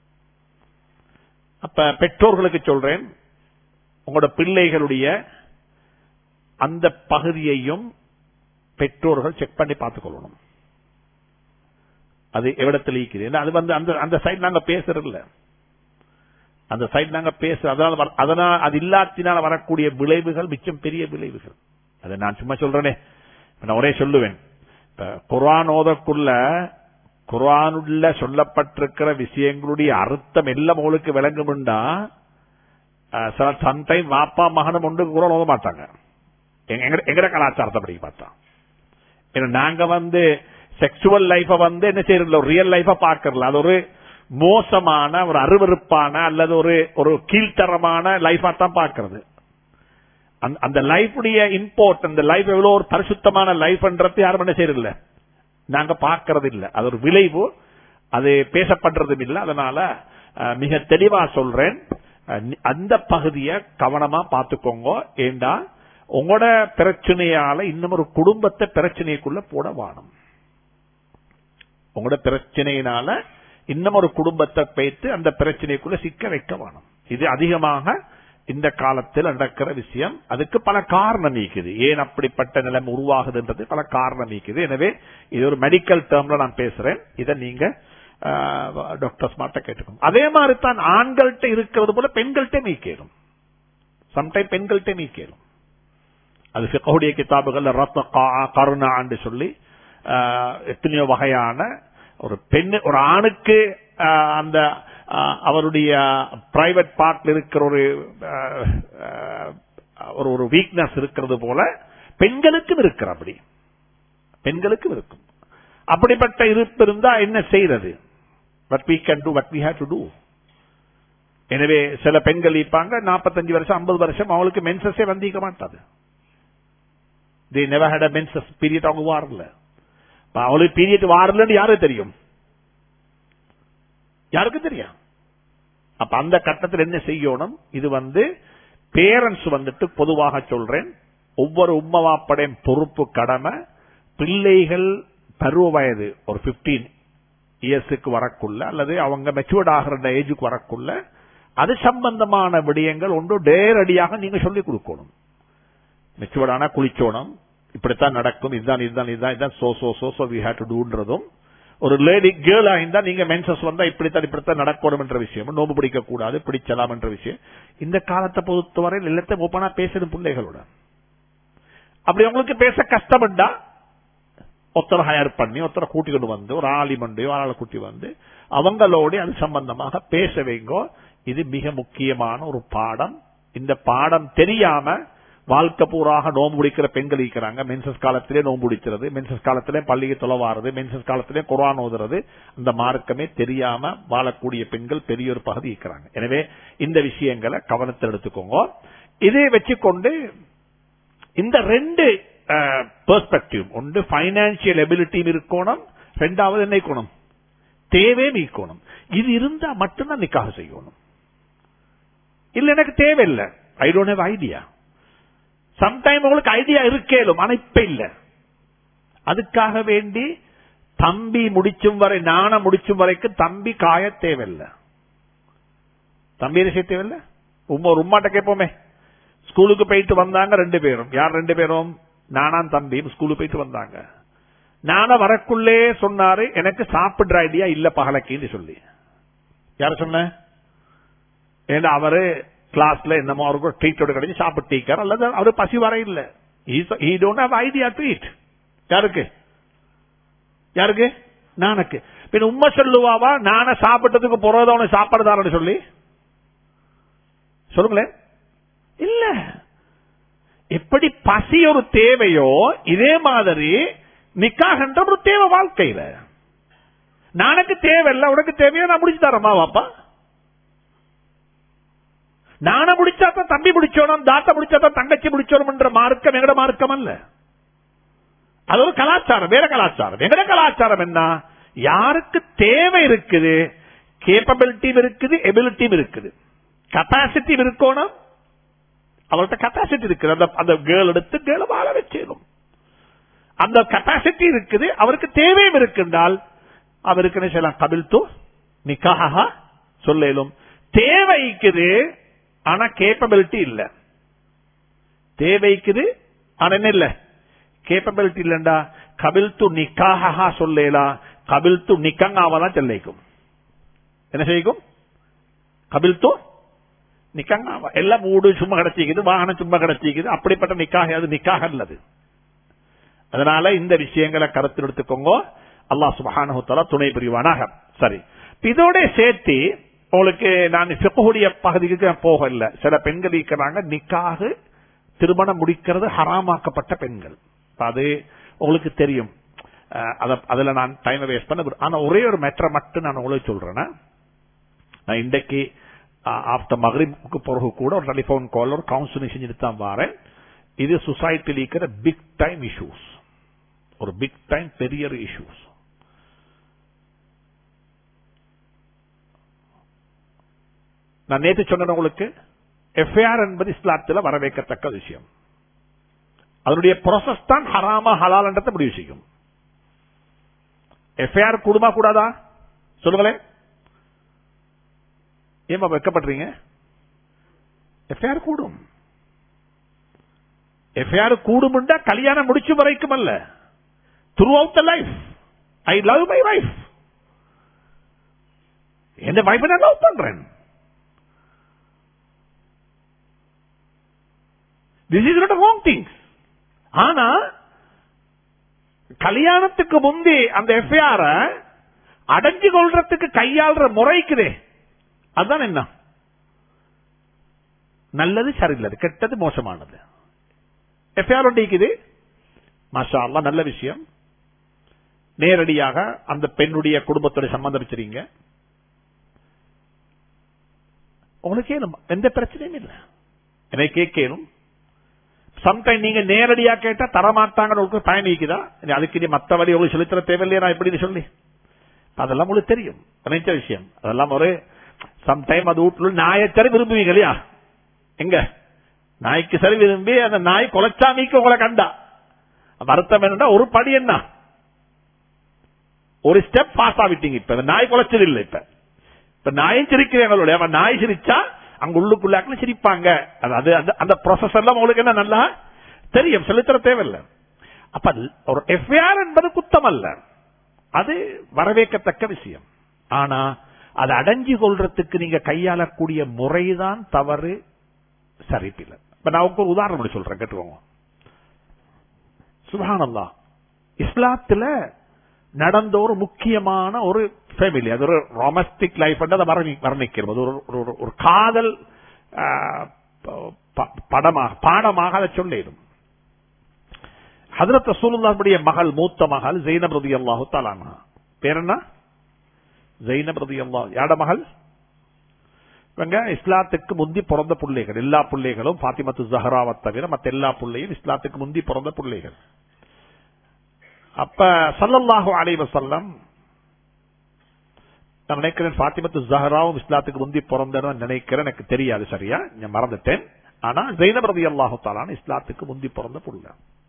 அப்ப பெற்றோர்களுக்கு சொல்றேன் உங்களோட பிள்ளைகளுடைய அந்த பகுதியையும் பெற்றோர்கள் செக் பண்ணி பார்த்துக் கொள்ளணும் அது எவ்விடத்தில் இருக்குது ஏன்னா அது வந்து அந்த அந்த சைடு நாங்க பேசுறதில்ல அந்த சைடு நாங்க பேச அதனால வர- அதனால் அது இல்லாத்தினால் வரக்கூடிய விளைவுகள் மிச்சம் பெரிய விளைவுகள் அதை நான் சும்மா சொல்றேனே இப்ப நான் ஒரே சொல்லுவேன் இப்ப குர்ஆன் ஓதக்குள்ள குர்ஆனுள்ள சொல்லப்பட்டிருக்கிற விஷயங்களுடைய அர்த்தம் எல்லாம் உங்களுக்கு விளங்கும்டா சில சம்டைம் வாப்பா மகனும் ஒன்று குரான் ஓத மாட்டாங்க எங்க- எங்க- எங்கட கலாச்சாரத்தை படி பார்த்தா ஏன்னா நாங்க வந்து செக்ஷுவல் லைஃப வந்து என்ன செய்யறோம் ரியல் லைஃப பாக்கறல அது ஒரு மோசமான ஒரு அருவருப்பான அல்லது ஒரு ஒரு கீழ்த்தரமான லைஃபா தான் பாக்குறது அந்த- அந்த லைஃபுடைய இம்போர்ட் அந்த லைஃப் எவ்வளவு ஒரு பரிசுத்தமான லைஃப்ன்றது யாரும் என்ன செய்யறதில்ல நாங்க பார்க்கறது இல்ல அது ஒரு விளைவு அது பேசப்படுறதும் இல்ல அதனால அஹ், மிக தெளிவா சொல்றேன் அஹ், நி- அந்த பகுதியை கவனமா பார்த்துக்கோங்க ஏண்டா உங்களோட பிரச்சனையால இன்னும் ஒரு குடும்பத்தை பிரச்சனைக்குள்ள போட வாணும் உங்களோட பிரச்சனையினால இன்னும் ஒரு குடும்பத்தை வைத்து அந்த பிரச்சனைக்குள்ள சிக்க வைக்க வேணும் இது அதிகமாக இந்த காலத்தில் நடக்கிற விஷயம் அதுக்கு பல காரணம் நீக்குது ஏன் அப்படிப்பட்ட நிலைமை உருவாகுதுன்றது பல காரணம் நீக்குது எனவே இது ஒரு மெடிக்கல் டேர்ம்ல நான் பேசுறேன் இதை நீங்க டாக்டர் ஸ்மார்ட்ட கேட்டுக்கணும் அதே மாதிரி தான் ஆண்கள்கிட்ட இருக்கிறது போல பெண்கள்கிட்ட மீக்கேறும் சம்டைம் பெண்கள்கிட்ட மீக்கேறும் அது ஃபிகஹுடைய கிதாபுகள்ல ரத்த கருணான்னு சொல்லி ஆஹ், எத்தனையோ வகையான ஒரு பெண் ஒரு ஆணுக்கு ஆஹ், அந்த ஆஹ், அவருடைய பிரைவேட் பார்ட்ல இருக்கிற ஒரு ஆஹ், ஆஹ், ஒரு ஒரு வீக்னஸ் இருக்கிறது போல பெண்களுக்கும் இருக்கிற அப்படி பெண்களுக்கும் இருக்கும் அப்படிப்பட்ட இருப்பு இருந்தா என்ன செய்யறது what we can do what we have to do எனவே சில பெண்கள் இருப்பாங்க 45 வருஷம் 50 வருஷம் அவங்களுக்கு மென்சஸே வந்திக்க மாட்டாது they never had a menses period அவங்க வாரல இப்ப அவளுக்கு பீரியட் வாரலன்னு யாருக்கு தெரியும் யாருக்கு தெரியும் அப்ப அந்த கட்டத்தில் என்ன செய்யணும் இது வந்து பேரண்ட்ஸ் வந்துட்டு பொதுவாக சொல்றேன் ஒவ்வொரு உம்மவாப்படையும் பொறுப்பு கடமை பிள்ளைகள் பருவ வயது ஒரு 15 இயர்ஸுக்கு வரக்குள்ள அல்லது அவங்க மெச்சூர்ட் ஆகிற ஏஜுக்கு வரக்குள்ள அது சம்பந்தமான விடயங்கள் ஒன்று நேரடியாக நீங்க சொல்லிக் கொடுக்கணும் மெச்சுவர்டானா குளிச்சோணும் இப்படித்தான் நடக்கும் இதுதான் இதுதான் இதுதான் இதுதான் so so so so we had to டூன்றதும் ஒரு லேடி கேர்ள் ஆயிருந்தா நீங்க மென்சஸ் வந்தா இப்படித்தான் இப்படித்தான் நடக்கணும் என்ற விஷயம் நோம்பு பிடிக்க கூடாது பிடிச்சலாம் என்ற விஷயம் இந்த காலத்தை பொறுத்தவரை எல்லாத்தையும் ஓப்பனா பேசணும் பிள்ளைகளோட அப்படி உங்களுக்கு பேச கஷ்டப்பட்டா ஒருத்தரை ஹயர் பண்ணி ஒருத்தரை கூட்டிக்கிட்டு வந்து ஒரு ஆலிமண்டையோ ஆளாளை கூட்டி வந்து அவங்களோட அது சம்பந்தமாக பேச வைங்கோ இது மிக முக்கியமான ஒரு பாடம் இந்த பாடம் தெரியாம வாழ்க்கை பூராக நோம்பு பிடிக்கிற பெண்கள் இருக்கிறாங்க மென்சஸ் காலத்திலே நோம்பு பிடிக்கிறது மென்சஸ் காலத்திலே பள்ளியை தொலைவாருது மென்சஸ் காலத்திலே குரான் ஓதுறது அந்த மார்க்கமே தெரியாம வாழக்கூடிய பெண்கள் பெரிய ஒரு பகுதி இருக்கிறாங்க எனவே இந்த விஷயங்களை கவனத்தில் எடுத்துக்கோங்க இதை வச்சுக்கொண்டு இந்த ரெண்டு பெர்ஸ்பெக்டிவ் ஒன்று பைனான்சியல் எபிலிட்டியும் இருக்கணும் ரெண்டாவது என்ன இருக்கணும் தேவையும் இருக்கணும் இது இருந்தா மட்டும்தான் நிக்காக செய்யணும் இல்ல எனக்கு தேவையில்லை I don't have idea sometime உங்களுக்கு ஐடியா இருக்கேலும் ஆனா இப்ப இல்ல அதுக்காக வேண்டி தம்பி முடிச்சும் வரை நாண முடிச்சும் வரைக்கும் தம்பி காய தேவையில்லை தம்பி என்ன செய்ய தேவையில்லை உமா ஒரு உமாட்ட கேட்போமே ஸ்கூலுக்கு போயிட்டு வந்தாங்க ரெண்டு பேரும் யார் ரெண்டு பேரும் நானாம் தம்பி ஸ்கூலுக்கு போயிட்டு வந்தாங்க நான வரக்குள்ளே சொன்னாரு எனக்கு சாப்பிடுற ஐடியா இல்ல பகலக்கின்னு சொல்லி யார சொன்ன ஏன்னா அவரு கிளாஸ்ல என்னமோ அவருக்கு ட்ரீட்டோட கிடைச்சு சாப்பிட்டீக்கார் அல்லது அவரு பசி வர இல்ல I don't have idea to eat யாருக்கு யாருக்கு நானக்கு பின் உண்மை சொல்லுவாவா நான சாப்பிட்டதுக்கு பிறகு அவனை சாப்பிடுதாரன்னு சொல்லி சொல்லுங்களேன் இல்ல எப்படி பசி ஒரு தேவையோ இதே மாதிரி நிக்காகன்ற ஒரு தேவை வாழ்க்கையில நானுக்கு தேவையில்ல உனக்கு தேவையா நான் முடிச்சு தரமா வாப்பா நான முடிச்சாதான் தம்பி முடிச்சோனும் தாத்தா முடிச்சாதான் தங்கச்சி முடிச்சோனும் மார்க்கம் எங்கட மார்க்கம் அல்ல அது ஒரு கலாச்சாரம் வேற கலாச்சாரம் எங்கட கலாச்சாரம் என்ன யாருக்கு தேவை இருக்குது கேப்பபிலிட்டியும் இருக்குது எபிலிட்டியும் இருக்குது கப்பாசிட்டி இருக்கணும் அவர்கிட்ட கப்பாசிட்டி இருக்குது அந்த அந்த கேர்ள் எடுத்து கேர்ள வாழ வச்சிடும் அந்த கப்பாசிட்டி இருக்குது அவருக்கு தேவையும் இருக்குன்றால் அவருக்கு என்ன செய்யலாம் கபில் தூ நிக்காக சொல்லும் தேவைக்குது ஆனா கேப்பபிலிட்டி இல்ல தேவைக்குது ஆனா என்ன இல்ல கேப்பபிலிட்டி இல்லண்டா கபில் து நிக்காக சொல்லலாம் கபில் து நிக்கங்காவதான் செல்லைக்கும் என்ன செய்யும் கபில் து நிக்கங்காவா எல்லாம் மூடு சும்மா கிடைச்சிக்குது வாகனம் சும்மா கிடைச்சிக்குது அப்படிப்பட்ட நிக்காக அது நிக்காக இல்லது அதனால இந்த விஷயங்களை கருத்தில் எடுத்துக்கோங்க அல்லாஹ் சுபஹானஹுத்தலா துணை புரிவானாக சரி இதோட சேர்த்து உங்களுக்கு நான் பிக்குடைய பகுதிக்கு போகல சில பெண்கள் இருக்கிறாங்க நிக்காக திருமணம் முடிக்கிறது ஹராமாக்கப்பட்ட பெண்கள் அது உங்களுக்கு தெரியும் அதுல நான் டைம் வேஸ்ட் பண்ண ஆனா ஒரே ஒரு மெட்ரை மட்டும் நான் உங்களுக்கு சொல்றேன் நான் இன்றைக்கு ஆஃப்டர் மகரிப்புக்கு பிறகு கூட ஒரு டெலிபோன் கால் ஒரு கவுன்சிலிங் செஞ்சுட்டு தான் வரேன் இது சொசைட்டியில் இருக்கிற பிக் டைம் இஷ்யூஸ் ஒரு பிக் டைம் பெரிய இஷ்யூஸ் நான் நேற்று சொன்ன உங்களுக்கு எஃப்ஐஆர் என்பது இஸ்லாத்தில் வரவேற்கத்தக்க விஷயம் அதனுடைய ப்ராசஸ் தான் ஹராமா ஹலால்ன்றதை முடிவு செய்யும் எஃப்ஐஆர் கூடுமா கூடாதா சொல்லுங்களேன் ஏமா வைக்கப்படுறீங்க எஃப்ஐஆர் கூடும் எஃப்ஐஆர் கூடும்டா கல்யாணம் முடிச்சு வரைக்கும் அல்ல throughout the life I love my wife என் வைஃப் நான் லவ் பண்றேன் this is not wrong things ஆனா கல்யாணத்துக்கு முந்தி அந்த எஃப்ஐஆர அடைஞ்சு கொள்றதுக்கு கையாளுற முறைக்குதே அதுதான் என்ன நல்லது சரியில்லது கெட்டது மோசமானது எஃப்ஐஆர் ஒன்றிக்குது மாஷா அல்லா நல்ல விஷயம் நேரடியாக அந்த பெண்ணுடைய குடும்பத்தோட சம்பந்தம் வச்சிருங்க உங்களுக்கு ஏனும் எந்த பிரச்சனையும் இல்லை என்னை கேட்கணும் சம்டைம் நீங்க நேரடியா கேட்டா தரமாட்டாங்கன்னு உங்களுக்கு பயன் இருக்குதா அதுக்கு நீ மத்த வழி உங்களுக்கு செலுத்துற தேவையில்லையா நான் எப்படின்னு சொல்லி அதெல்லாம் உங்களுக்கு தெரியும் நினைச்ச விஷயம் அதெல்லாம் ஒரு சம்டைம் அது வீட்டுல நாயச்சரி விரும்புவீங்க இல்லையா எங்க நாய்க்கு சரி விரும்பி அந்த நாய் கொலைச்சாமிக்கு உங்களை கண்டா வருத்தம் என்னன்னா ஒரு படி என்ன ஒரு ஸ்டெப் பாஸ் ஆகிட்டீங்க இப்ப நாய் குலைச்சது இல்லை இப்ப இப்ப நாயும் சிரிக்கிறீங்களோட அவன் நாய் சிரிச்சா அங்க உள்ளுக்குள்ளாக்க சிரிப்பாங்க அது அந்த ப்ராசஸ் எல்லாம் உங்களுக்கு என்ன நல்லா தெரியும் செலுத்துற தேவையில்லை அப்ப ஒரு எஃப்ஐஆர் என்பது குத்தம் அல்ல அது வரவேற்கத்தக்க விஷயம் ஆனா அதை அடைஞ்சு கொள்றதுக்கு நீங்க கையாளக்கூடிய முறைதான் தவறு சரிப்பில்லை இப்ப நான் ஒரு உதாரணம் சொல்றேன் கேட்டுக்கோங்க சுபானல்லா இஸ்லாத்துல நடந்த ஒரு முக்கியமான ஒரு ஃபேமிலி அது ஒரு ரொமஸ்டிக் லைஃப் அதை வர்ணி வர்ணிக்கிறது அது ஒரு ஒரு- ஒரு காதல் ஆ, ப- ப- படமாக பாடமாக அதை சொல்லிடும் ஹதரத் ரசூலுல்லாஹுடைய மகள் மூத்த மகள் ஜெயினப் ரலியல்லாஹு தஆலா அன்ஹா பேர் என்ன ஜெயினப் ரலியல்லாஹு யாட மகள் இவங்க இஸ்லாத்துக்கு முந்தி பிறந்த பிள்ளைகள் எல்லா பிள்ளைகளும் பாத்திமத்து ஜஹராவை தவிர மத்த எல்லா பிள்ளையும் இஸ்லாத்துக்கு முந்தி பிறந்த பிள்ளைகள் அப்ப சல்லல்லாஹு அலைஹி வஸல்லம் நான் நினைக்கிறேன் பாத்திமத்து ஜஹராவும் இஸ்லாத்துக்கு முந்தி பிறந்தன்னு நினைக்கிறேன் எனக்கு தெரியாது சரியா நான் மறந்துட்டேன் ஆனா ஜெயினப் ரலியல்லாஹு தஆலா இஸ்லாத்துக்கு முந்தி பிறந்த புள்ள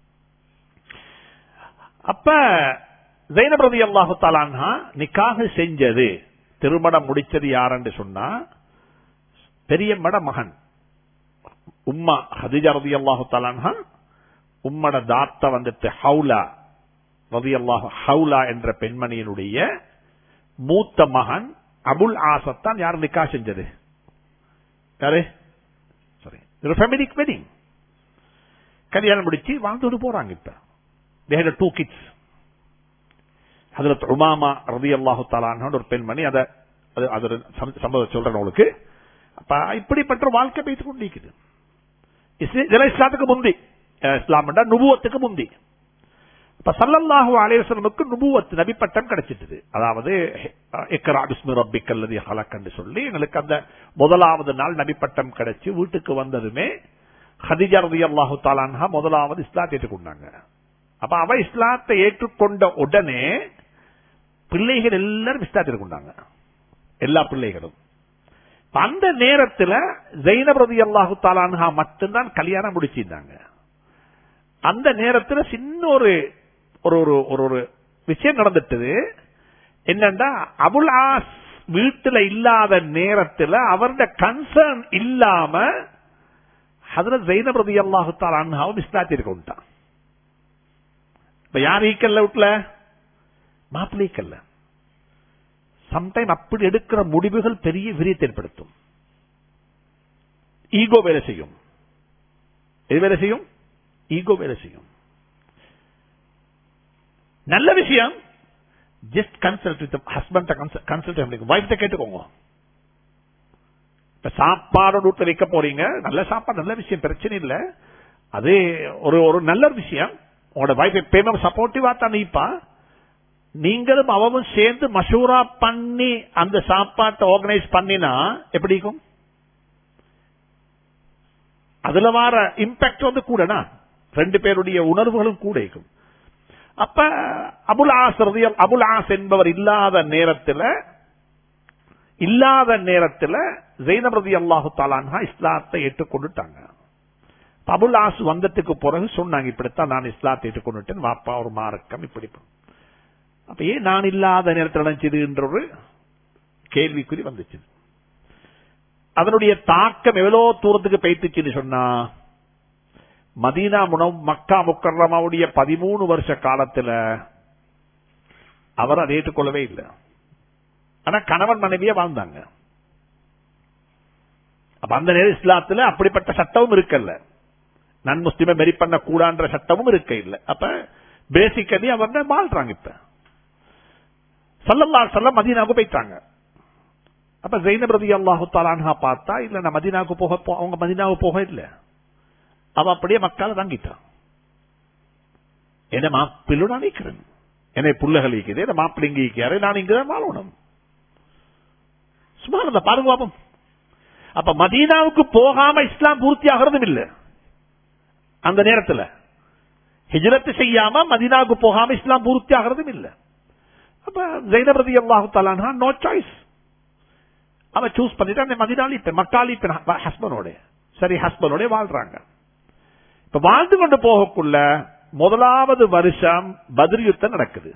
அப்ப ஜெயினப் ரலியல்லாஹு தஆலா நிக்காக செஞ்சது திருமணம் முடிச்சது யாருன்னு சொன்னா பெரியம்மட மகன் உம்மா ஹதிஜா ரதி அல்லாஹு தலான்ஹா உம்மட தாத்த வந்துட்டு ஹவுலா ரதி அல்லாஹு ஹவுலா என்ற பெண்மணியினுடைய மூத்த மகன் அபுல் ஆசத்தான் யார் நிக்கா செஞ்சது யாரு சரி ஒரு ஃபேமிலிக் வெட்டிங் கல்யாணம் முடிச்சு வாழ்ந்துட்டு போறாங்க இப்ப தேட டூ கிட்ஸ் ஹதரத் உமாமா ரதி அல்லாஹு தலான்னு ஒரு பெண்மணி அதை அது அது ஒரு சம்- சம்பவம் சொல்றேன் உங்களுக்கு அப்ப இப்படிப்பட்ட வாழ்க்கை பேசிக் கொண்டிருக்குது இஸ்லி- இதெல்லாம் இஸ்லாத்துக்கு முந்தி அஹ் இஸ்லாம் நுபுவத்துக்கு முந்தி இப்ப சல்லல்லாஹு அலைஹி வஸல்லமுக்கு நுபுவத் நபி பட்டம் கிடைச்சிட்டது அதாவது இக்ரா பிஸ்மி ரப்பிக்கல் லதி ஹலக்கன்னு சொல்லி எங்களுக்கு அந்த முதலாவது நாள் நபி பட்டம் கிடைச்சு வீட்டுக்கு வந்ததுமே ஹதிஜா ரலியல்லாஹு தஆலா அன்ஹா முதலாவது இஸ்லாத்தை ஏற்றுக்கொண்டாங்க அப்ப அவ இஸ்லாத்தை ஏற்றுக்கொண்ட உடனே பிள்ளைகள் எல்லாரும் இஸ்லாத்தை ஏற்றுக்கொண்டாங்க எல்லா பிள்ளைகளும் இப்ப அந்த நேரத்துல ஜெயினப் ரதி அல்லாஹு தாலான்ஹா மட்டும்தான் கல்யாணம் முடிச்சிருந்தாங்க அந்த நேரத்துல சின்ன ஒரு ஒரு ஒரு ஒரு ஒரு விஷயம் நடந்துட்டது என்னன்னா அபுல் ஆஸ் வீட்டுல இல்லாத நேரத்துல அவருடைய கன்சர்ன் இல்லாம ஹதரத் ஜெயினப் ரதி அல்லாஹு தாலான்ஹாவும் இஸ்லாத்திற்கு கொண்டான் இப்ப யார் ஈக்கல்ல வீட்டுல மாப்பிள்ளை ஈக்கல்ல சம்டைம் அப்படி எடுக்கிற முடிவுகள் பெரிய விரியத்தை ஏற்படுத்தும் ஈகோ வேலை செய்யும் எது வேலை செய்யும் ஈகோ வேலை செய்யும் நல்ல விஷயம் just consult with husband consult வைஃப்ட கேட்டுக்கோங்க இப்ப சாப்பாடு வீட்டுல வைக்க போறீங்க நல்ல சாப்பாடு நல்ல விஷயம் பிரச்சனை இல்ல அது ஒரு ஒரு நல்ல விஷயம் உங்களோட வைஃப் எப்பயுமே சப்போர்ட்டிவா தான் நீப்பா நீங்களும் அவவும் சேர்ந்து மஷூரா பண்ணி அந்த சாப்பாட்டை ஆர்கனைஸ் பண்ணினா எப்படி இருக்கும் அதுல வர இம்பாக்ட் வந்து கூடனா ரெண்டு பேருடைய உணர்வுகளும் கூட இருக்கும் அப்ப அபுல் ஆஸ் ரதியல் அபுல் ஆஸ் என்பவர் இல்லாத நேரத்தில் இல்லாத நேரத்தில் ஜெயினப் ரதி அல்லாஹு தாலான்ஹா இஸ்லாத்தை ஏற்றுக்கொண்டுட்டாங்க அபுல் ஆஸ் வந்ததுக்கு பிறகு சொன்னாங்க இப்படித்தான் நான் இஸ்லாத்தை ஏற்றுக்கொண்டுட்டேன் வாப்பா ஒரு மார்க்கம் இப்படி அப்ப ஏன் நான் இல்லாத நேரத்தில் நினைச்சது என்ற ஒரு கேள்விக்குறி வந்துச்சு அதனுடைய தாக்கம் எவ்வளவு தூரத்துக்கு பெய்த்துச்சுன்னு சொன்னா மதீனா முனம் மக்கா முக்கர்ரமாவுடைய பதிமூணு வருஷ காலத்துல அவர் அதை ஏற்றுக்கொள்ளவே இல்லை ஆனா கணவன் மனைவியா வாழ்ந்தாங்க அப்ப அந்த நேரம் இஸ்லாத்துல அப்படிப்பட்ட சட்டமும் இருக்கல்ல நன் முஸ்லிமை மெரி பண்ண கூடான்ற சட்டமும் இருக்க இல்ல அப்ப பேசிக்கலி அவங்க வாழ்றாங்க இப்ப சல்லல்லா சொல்ல மதீனாவுக்கு போயிட்டாங்க அப்ப ஜெயினப் ரதி அல்லாஹு தாலான்ஹா பார்த்தா இல்ல நான் மதீனாவுக்கு போக போ- அவங்க மதீனாவுக்கு போக இல்ல அவ அப்படியே மக்கால தங்கிட்டான் என்ன மாப்பிள்ளை நான் நிக்கிறேன் என்னை புள்ளகள் இருக்குது என்ன மாப்பிள்ளை இங்க இருக்கிறாரு நான் இங்கதான் வாழணும் சும்மா இருந்த பாருங்க பாப்போம் அப்ப மதீனாவுக்கு போகாம இஸ்லாம் பூர்த்தி ஆகிறதும் இல்ல அந்த நேரத்துல ஹிஜ்ரத் செய்யாம மதீனாவுக்கு போகாம இஸ்லாம் பூர்த்தி ஆகிறதும் இல்ல அப்ப ஜெயினப் ரதி அல்லாஹு தாலான்ஹா நோ சாய்ஸ் அவ சூஸ் பண்ணிட்டு அந்த மதினாலி இப்ப மக்காலி இப்ப ஹஸ்பண்டோட சரி ஹஸ்பண்டோட வாழ்றாங்க இப்ப வாழ்ந்து கொண்டு போகக்குள்ள முதலாவது வருஷம் பத்ர் யுத்தம் நடக்குது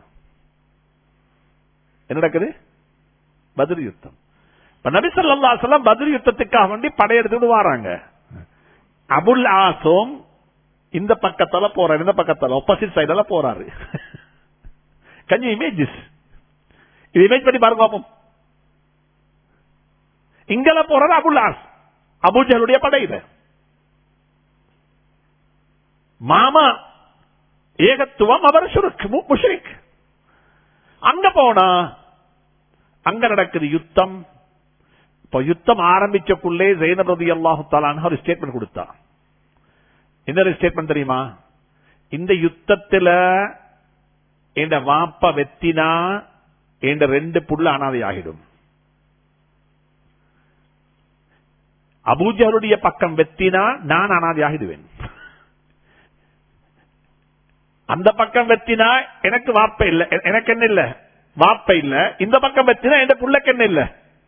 என்ன நடக்குது பத்ர் யுத்தம் இப்ப நபி ஸல்லல்லாஹு அலைஹி வஸல்லம் பத்ர் யுத்தத்துக்காக வேண்டி படையெடுத்துட்டு வராங்க அபுல் ஆசோம் இந்த பக்கத்தால போறாரு இந்த பக்கத்தால ஆப்போசிட் சைடால போறாரு கன் யூ இமேஜஸ் இது இமேஜ் பண்ணி பாருங்க பாப்போம் இங்கல போறாரு அபுல் ஆஸ் அபுஜலுடைய படையில மாமா ஏகத்துவம் அவர் சுருக்கு முஷ்ரிக் அங்க போனா அங்க நடக்குது யுத்தம் இப்ப யுத்தம் ஆரம்பிச்சக்குள்ளே ஜெயினபதி அல்லாஹு தாலான ஒரு ஸ்டேட்மெண்ட் கொடுத்தா என்ன ஸ்டேட்மெண்ட் தெரியுமா இந்த யுத்தத்துல என் வாப்ப வெத்தினா என் ரெண்டு புள்ள அனாதை ஆகிடும் அபூஜருடைய பக்கம் வெத்தினா நான் அனாதை ஆகிடுவேன் அந்த பக்கம் வெத்தினா எனக்கு வாப்ப இல்ல எ- எனக்கு என்ன இல்ல வாப்ப இல்ல இந்த பக்கம் வெத்தினா என் புள்ளக்கு என்ன இல்ல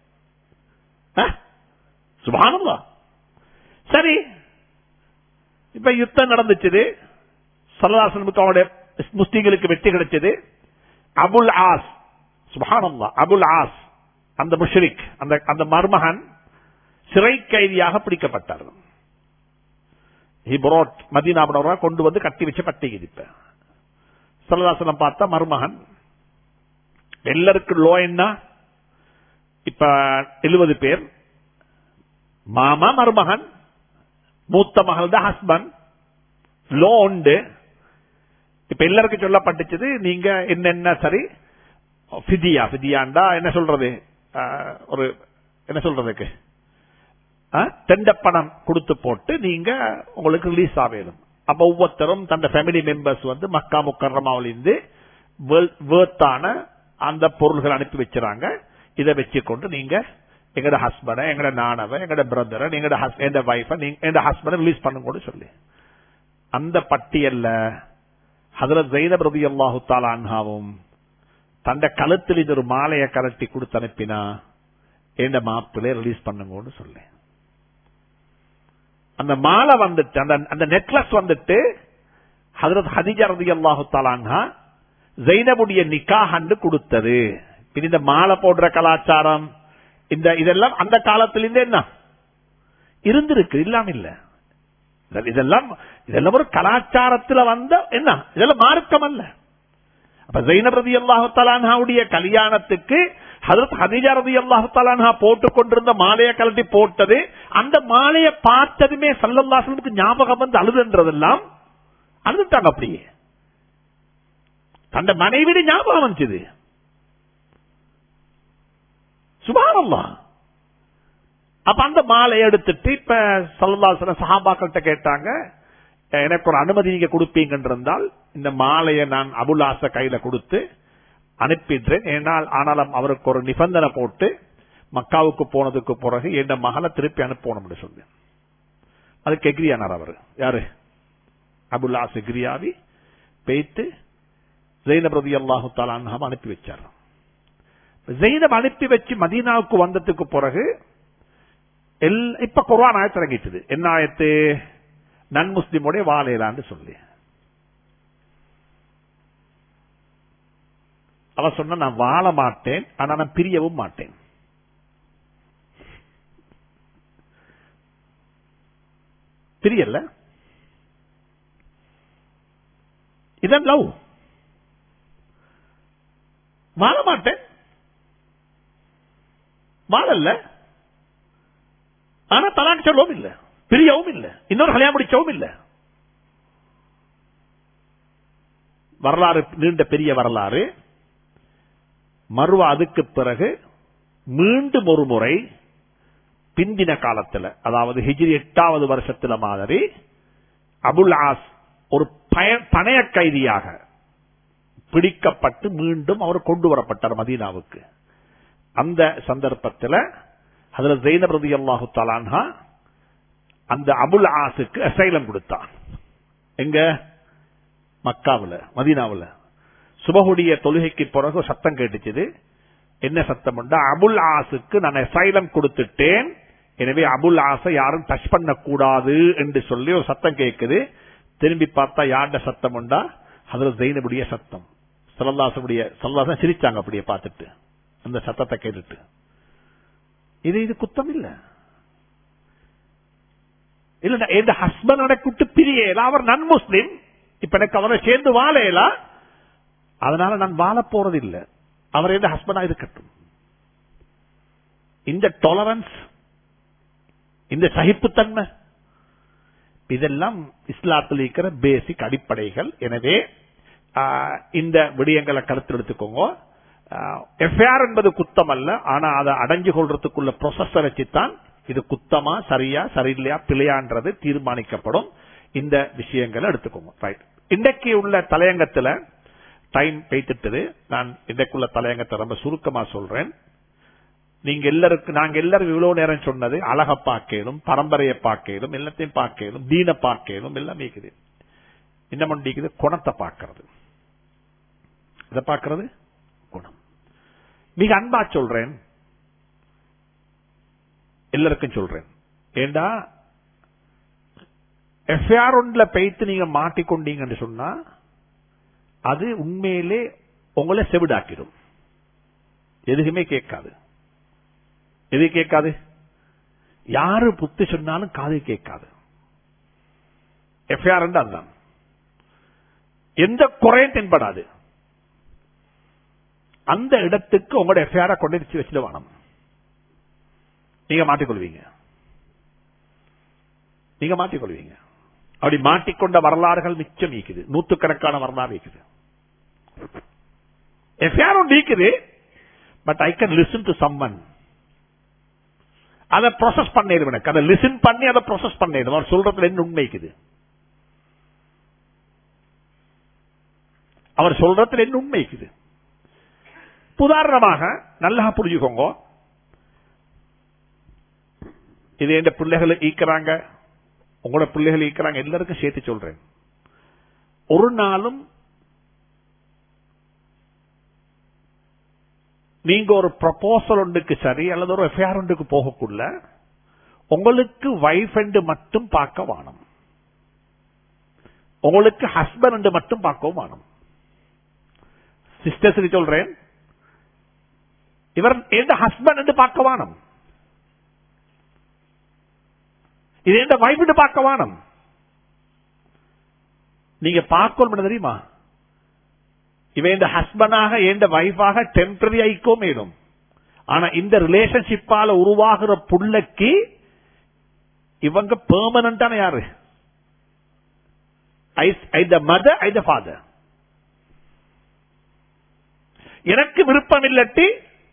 சுபானந்தா சரி இப்ப யுத்தம் நடந்துச்சு சரதாசனுக்கு அவனுடைய முஸ்லீம்களுக்கு வெற்றி கிடைச்சது அபுல் ஆஸ் சுபானந்தா அபுல் ஆஸ் அந்த முஷ்ரிக் அந்த அந்த மருமகன் சிறை கைதியாக பிடிக்கப்பட்டார் ஹிப்ரோட் மதீனாபுரம் கொண்டு வந்து கட்டி வச்சு பட்டி கிதிப்ப சரதாசனம் பார்த்தா மருமகன் எல்லாருக்கும் லோ என்ன இப்ப எழுபது பேர் மாமா மருமகன் மூத்த மகள் தான் ஹஸ்பண்ட் லோ உண்டு இப்ப எல்லாருக்கும் சொல்லப்பட்டுச்சது நீங்க என்னென்ன சரி ஃபிதியா ஃபிதியாண்டா என்ன சொல்றது ஆஹ், ஒரு என்ன சொல்றதுக்கு தெண்ட பணம் கொடுத்து போட்டு நீங்க உங்களுக்கு ரிலீஸ் ஆகணும் அப்ப ஒவ்வொருத்தரும் தந்த ஃபேமிலி மெம்பர்ஸ் வந்து மக்கா முக்கரமாவிலிருந்து வேர்த்தான அந்த பொருள்கள் அனுப்பி வச்சுறாங்க இதை வச்சுக்கொண்டு நீங்க எங்கட ஹஸ்பண்ட எங்கட நானவ எங்கட பிரதரை எங்கட எந்த வைஃப எங்க ஹஸ்பண்ட ரிலீஸ் பண்ணுங்க சொல்லி அந்த பட்டியல்ல ஹதரத் ஜெயினப் ரதி அல்லாஹு தாலான்ஹாவும் தந்த கழுத்தில் இது ஒரு மாலையை கலட்டி கொடுத்து அனுப்பினா எந்த மாப்பிள்ளை ரிலீஸ் பண்ணுங்கன்னு சொல்லி அந்த மாலை வந்துட்டு அந்த அந்த நெக்லஸ் வந்துட்டு ஹதரத் ஹதிஜா ரதி அல்லாஹு தாலான்ஹா ஜெயினபுடைய நிக்காஹண்டு கொடுத்தது பின் இந்த மாலை போடுற கலாச்சாரம் இந்த இதெல்லாம் அந்த காலத்திலிருந்தே என்ன இருந்திருக்கு இல்லாம இல்ல இதெல்லாம் இதெல்லாம் ஒரு கலாச்சாரத்துல வந்த என்ன இதெல்லாம் மார்க்கம் அல்ல அப்ப ஜெயினப் ரதி அல்லாஹு தலான்ஹாவுடைய கல்யாணத்துக்கு ஹதரத் ஹதீஜா ரதி அல்லாஹு தலான்ஹா போட்டுக் கொண்டிருந்த மாலையை கலட்டி போட்டது அந்த மாலையை பார்த்ததுமே சல்லல்லாசனுக்கு ஞாபகம் வந்து அழுதுன்றதெல்லாம் அழுதுட்டாங்க அப்படியே தந்த மனைவிட ஞாபகம் வந்துச்சு சுபானல்லா அப்ப அந்த மாலை எடுத்துட்டு இப்ப சல்லாசன சஹாபாக்கள்கிட்ட கேட்டாங்க எனக்கு ஒரு அனுமதி நீங்க கொடுப்பீங்கன்றிருந்தால் இந்த மாலையை நான் அபுல்லாச கையில கொடுத்து அனுப்பிடுறேன் ஏனால் ஆனாலும் அவருக்கு ஒரு நிபந்தனை போட்டு மக்காவுக்கு போனதுக்கு பிறகு என் மகளை திருப்பி அனுப்பணும் சொல்லி அதுக்கு எக்ரியானார் அவர் யாரு அபுல்லாஸ் எக்ரியாவி பேய்த்து ஜெயினப் ரதி அல்லாஹு தாலான் அனுப்பி வச்சார் ஜெயினப் அனுப்பி வச்சு மதீனாவுக்கு வந்ததுக்கு பிறகு இப்ப குர்வான் ஆயத்து இறங்கிட்டது என்ன ஆயத்து நன் முஸ்லிமோட வாழையிலான்னு சொல்லி அவ சொன்ன நான் வாழ மாட்டேன் ஆனா நான் பிரியவும் மாட்டேன் பிரியல்ல இதன் லவ் வாழ மாட்டேன் வாழல்ல ஆனா தலாக் சொல்லவும் இல்ல பிரியவும் இல்ல இன்னொரு கல்யாணம் முடிச்சவும் இல்ல வரலாறு நீண்ட பெரிய வரலாறு மறுவா அதுக்கு பிறகு மீண்டும் ஒரு முறை பிந்தின காலத்துல அதாவது ஹிஜ்ரி எட்டாவது வருஷத்துல மாதிரி அபுல் ஆஸ் ஒரு பணைய கைதியாக பிடிக்கப்பட்டு மீண்டும் அவர் கொண்டு வரப்பட்டார் மதீனாவுக்கு அந்த சந்தர்ப்பத்தில் அதுல ஜெயினப் ரதி அல்லாஹு தாலான்ஹா அந்த அபுல் ஆசுக்கு அசைலம் கொடுத்தான் எங்க மக்காவில் மதீனாவில் சுபகுடைய தொழுகைக்கு பிறகு சத்தம் கேட்டுச்சுது என்ன சத்தம் உண்டா அபுல் ஆசுக்கு நான் அசைலம் கொடுத்துட்டேன் எனவே அபுல் ஆசை யாரும் டச் பண்ணக்கூடாது என்று சொல்லி ஒரு சத்தம் கேட்குது திரும்பி பார்த்தா யார்ட சத்தம் உண்டா அதுல ஜெயினபுடைய சத்தம் சல்லல்லாசனுடைய சல்லாசன் சிரிச்சாங்க அப்படியே பார்த்துட்டு அந்த சத்தத்தை கேட்டுட்டு இது இது குத்தம் இல்ல இல்ல எந்த ஹஸ்பண்ட் கூட்டு பிரியல அவர் நன் முஸ்லிம் இப்ப எனக்கு அவரை சேர்ந்து வாழையலா அதனால நான் வாழ போறது இல்ல அவர் எந்த ஹஸ்பண்டா இருக்கட்டும் இந்த டாலரன்ஸ் இந்த சகிப்புத்தன்மை இதெல்லாம் இஸ்லாத்தில் இருக்கிற பேசிக் அடிப்படைகள் எனவே இந்த விடயங்களை கருத்து எடுத்துக்கோங்க எஃப்ஐஆர் என்பது குத்தம் அல்ல ஆனா அதை அடைஞ்சு கொள்றதுக்குள்ள ப்ரொசஸ வச்சுத்தான் இது குத்தமா சரியா சரியில்லையா பிழையான்றது தீர்மானிக்கப்படும் இந்த விஷயங்களை எடுத்துக்கோங்க ரைட் இன்றைக்கு உள்ள தலையங்கத்துல டைம் பேத்துட்டது நான் இன்றைக்குள்ள தலையங்கத்தை ரொம்ப சுருக்கமா சொல்றேன் நீங்க எல்லாருக்கும் நாங்க எல்லாரும் இவ்வளவு நேரம் சொன்னது அழக பார்க்கலும் பரம்பரையை பார்க்கலும் எல்லாத்தையும் பார்க்கலும் தீன பார்க்கலும் எல்லாம் இருக்குது என்ன பண்ணிக்குது குணத்தை பார்க்கறது இதை பார்க்கறது குணம் மிக அன்பா சொல்றேன் எல்லாருக்கும் சொல்றேன் ஏண்டா எஃப்ஐஆர் ஒன்ல பெய்த்து நீங்க மாட்டிக்கொண்டீங்கன்னு சொன்னா அது உண்மையிலே உங்களை செவிடாக்கிடும் எதுக்குமே கேட்காது எது கேட்காது யாரு புத்தி சொன்னாலும் காது கேட்காது எஃப்ஐஆர் அதுதான் எந்த குறையும் தென்படாது அந்த இடத்துக்கு உங்களோட எஃப்ஐஆர் கொண்டு வச்சுட்டு வேணும் நீங்க மாட்டிக்கொள்வீங்க நீங்க மாட்டிக்கொள்வீங்க அப்படி மாட்டிக்கொண்ட வரலாறுகள் மிச்சம் நீக்குது நூத்துக்கணக்கான வரலாறு இருக்குது எஃப்ஐஆர் நீக்குது but I can listen to summon அதை ப்ராசஸ் பண்ணிடும் எனக்கு அதை லிசன் பண்ணி அதை ப்ராசஸ் பண்ணிடும் அவர் சொல்றதுல என்ன உண்மைக்குது அவர் சொல்றதுல என்ன உண்மைக்குது உதாரணமாக நல்லா புரிஞ்சுக்கோங்க இது எந்த பிள்ளைகளை ஈக்கிறாங்க உங்களோட பிள்ளைகள் ஈக்கிறாங்க எல்லாருக்கும் சேர்த்து சொல்றேன் ஒரு நாளும் நீங்க ஒரு ப்ரப்போசல் ஒன்றுக்கு சரி அல்லது ஒரு எஃப்ஐஆர் ஒன்றுக்கு போகக்குள்ள உங்களுக்கு வைஃப் என்று மட்டும் பார்க்க வானம் உங்களுக்கு ஹஸ்பண்ட் மட்டும் பார்க்கவும் வானம் சிஸ்டர்ஸ் சொல்றேன் இவர் எந்த ஹஸ்பண்ட் என்று பார்க்க வானம் இது எந்த வைஃப் என்று பார்க்க வானம் நீங்க பார்க்கணும் தெரியுமா இவன் இந்த ஹஸ்பண்டாக எந்த வைஃபாக டெம்பரரி ஐக்கோ மேலும் ஆனா இந்த ரிலேஷன்ஷிப்பால உருவாகிற புள்ளைக்கு இவங்க பெர்மனண்டான யாரு ஐ மதர் ஐ த ஃபாதர் எனக்கு விருப்பம் இல்லட்டி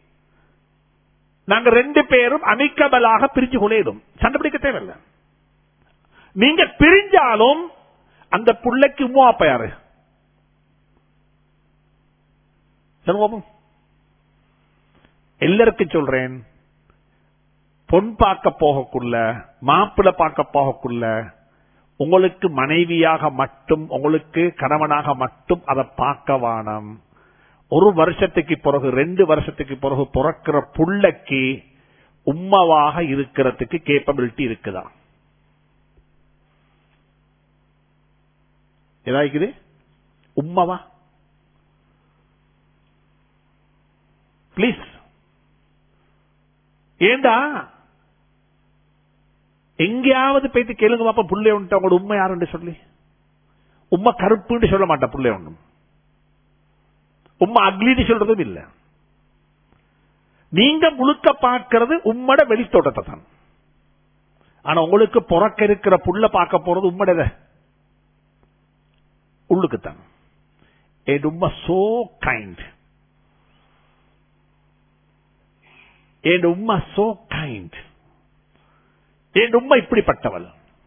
நாங்க ரெண்டு பேரும் அமிக்கபலாக பிரிஞ்சு கொள்ளையிடும் சண்டை பிடிக்க தேவையில்லை நீங்க பிரிஞ்சாலும் அந்த புள்ளைக்கு உம்மா அப்பா யாரு சொல்லுவோம் எல்லாருக்கும் சொல்றேன் பொன் பார்க்க போகக்குள்ள மாப்பிள்ளை பார்க்க போகக்குள்ள உங்களுக்கு மனைவியாக மட்டும் உங்களுக்கு கணவனாக மட்டும் அதை பார்க்க வானம் ஒரு வருஷத்துக்கு பிறகு ரெண்டு வருஷத்துக்கு பிறகு பிறக்கிற புள்ளைக்கு உம்மவாக இருக்கிறதுக்கு கேப்பபிலிட்டி இருக்குதா ஏதாக்குது உம்மவா பிளீஸ் ஏண்டா எங்கேயாவது போயிட்டு கேளுங்க பாப்பா புள்ளை உண்டு அவங்களோட உண்மை யாருன்னு சொல்லி உண்மை கருப்புன்னு சொல்ல மாட்டா புள்ளை ஒண்ணும் உண்மை அக்லின்னு சொல்றதும் இல்ல நீங்க முழுக்க பார்க்கிறது உம்மட வெளித்தோட்டத்தை தான் ஆனா உங்களுக்கு புறக்க இருக்கிற புள்ள பார்க்க போறது உம்மட உள்ளுக்குத்தான் என் உண்மை சோ கைண்ட் என் உம்மா சோ கைண்ட் என் உம்மா இப்படிப்பட்டவள்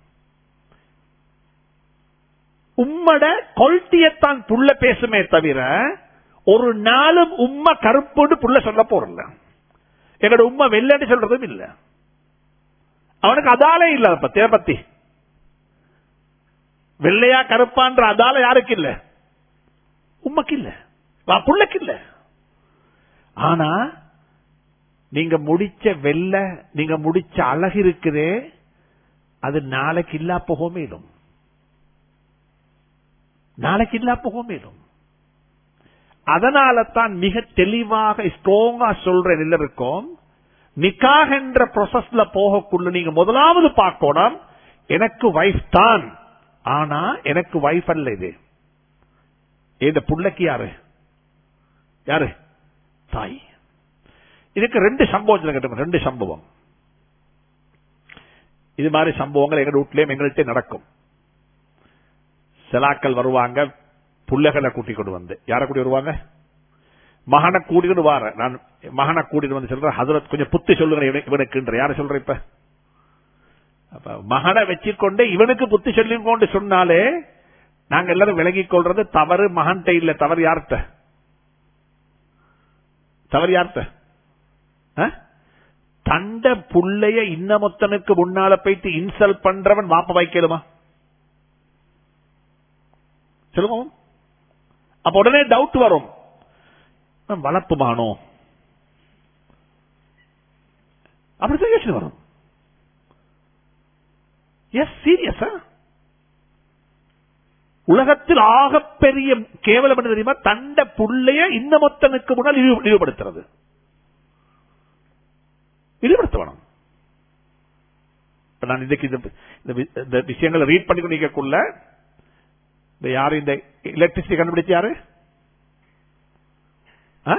உம்மட கொல்ட்டியத்தான் புள்ள பேசுமே தவிர ஒரு நாளும் உம்மா கருப்புன்னு புள்ள சொல்ல போறல என்னோட உம்மா வெள்ளன்னு சொல்றதும் இல்ல அவனுக்கு அதாலே இல்ல பத்திய பத்தி வெள்ளையா கருப்பான்ற அதால யாருக்கு இல்ல உம்மக்கு இல்ல புள்ளக்கு இல்ல ஆனா நீங்க முடிச்ச வெள்ள நீங்க முடிச்ச அழகு இருக்குதே அது நாளைக்கு இல்லா போக மேலும் நாளைக்கு இல்லா போக மேலும் அதனால தான் மிக தெளிவாக ஸ்ட்ராங்கா சொல்றேன் எல்லாருக்கும் நிக்காக என்ற ப்ரொசஸ்ல போகக்குள்ள நீங்க முதலாவது பார்க்கணும் எனக்கு வைஃப் தான் ஆனா எனக்கு வைஃப் அல்ல இது இந்த புள்ளைக்கு யாரு யாரு தாய் இதுக்கு ரெண்டு சம்பவம் கேட்டோம் ரெண்டு சம்பவம் இது மாதிரி சம்பவங்கள் எங்க வீட்லயும் எங்கள்கிட்ட நடக்கும் சிலாக்கள் வருவாங்க புள்ளைகளை கூட்டி கொண்டு வந்து யார கூட்டி வருவாங்க மகனை கூட்டிட்டு வார நான் மகனை கூட்டிட்டு வந்து சொல்றேன் ஹசரத் கொஞ்சம் புத்தி சொல்லுங்க இவனுக்கு- இவனுக்குன்ற யார சொல்ற இப்ப அப்ப மகனை வச்சுக்கொண்டு இவனுக்கு புத்தி சொல்லி கொண்டு சொன்னாலே நாங்க எல்லாரும் விலகிக் கொள்றது தவறு மகன்கிட்ட இல்ல தவறு யார்கிட்ட தவறு யார்கிட்ட ஆ? தண்ட புள்ளைய இன்னமொத்தனுக்கு முன்னால போயிட்டு இன்சல்ட் பண்றவன் வாப்ப வைக்கலுமா சொல்லுங்க அப்ப உடனே டவுட் வரும் இவன் வளர்ப்புமானோ அப்படித்தான் யோசனை வரும் எஸ் சீரியஸா உலகத்தில் ஆகப்பெரிய கேவலம் என்ன தெரியுமா தண்ட புள்ளைய இன்னமொத்தனுக்கு முன்னால் இழிவு- இழிவுபடுத்துறது இழிவுபடுத்த வேணும் இப்ப நான் இன்னைக்கு இந்த இந்த வி- இந்த விஷயங்களை ரீட் பண்ணி கொண்டிருக்கக்குள்ள இந்த யாரு இந்த எலக்ட்ரிசிட்டி கண்டுபிடிச்ச யாரு ஆ?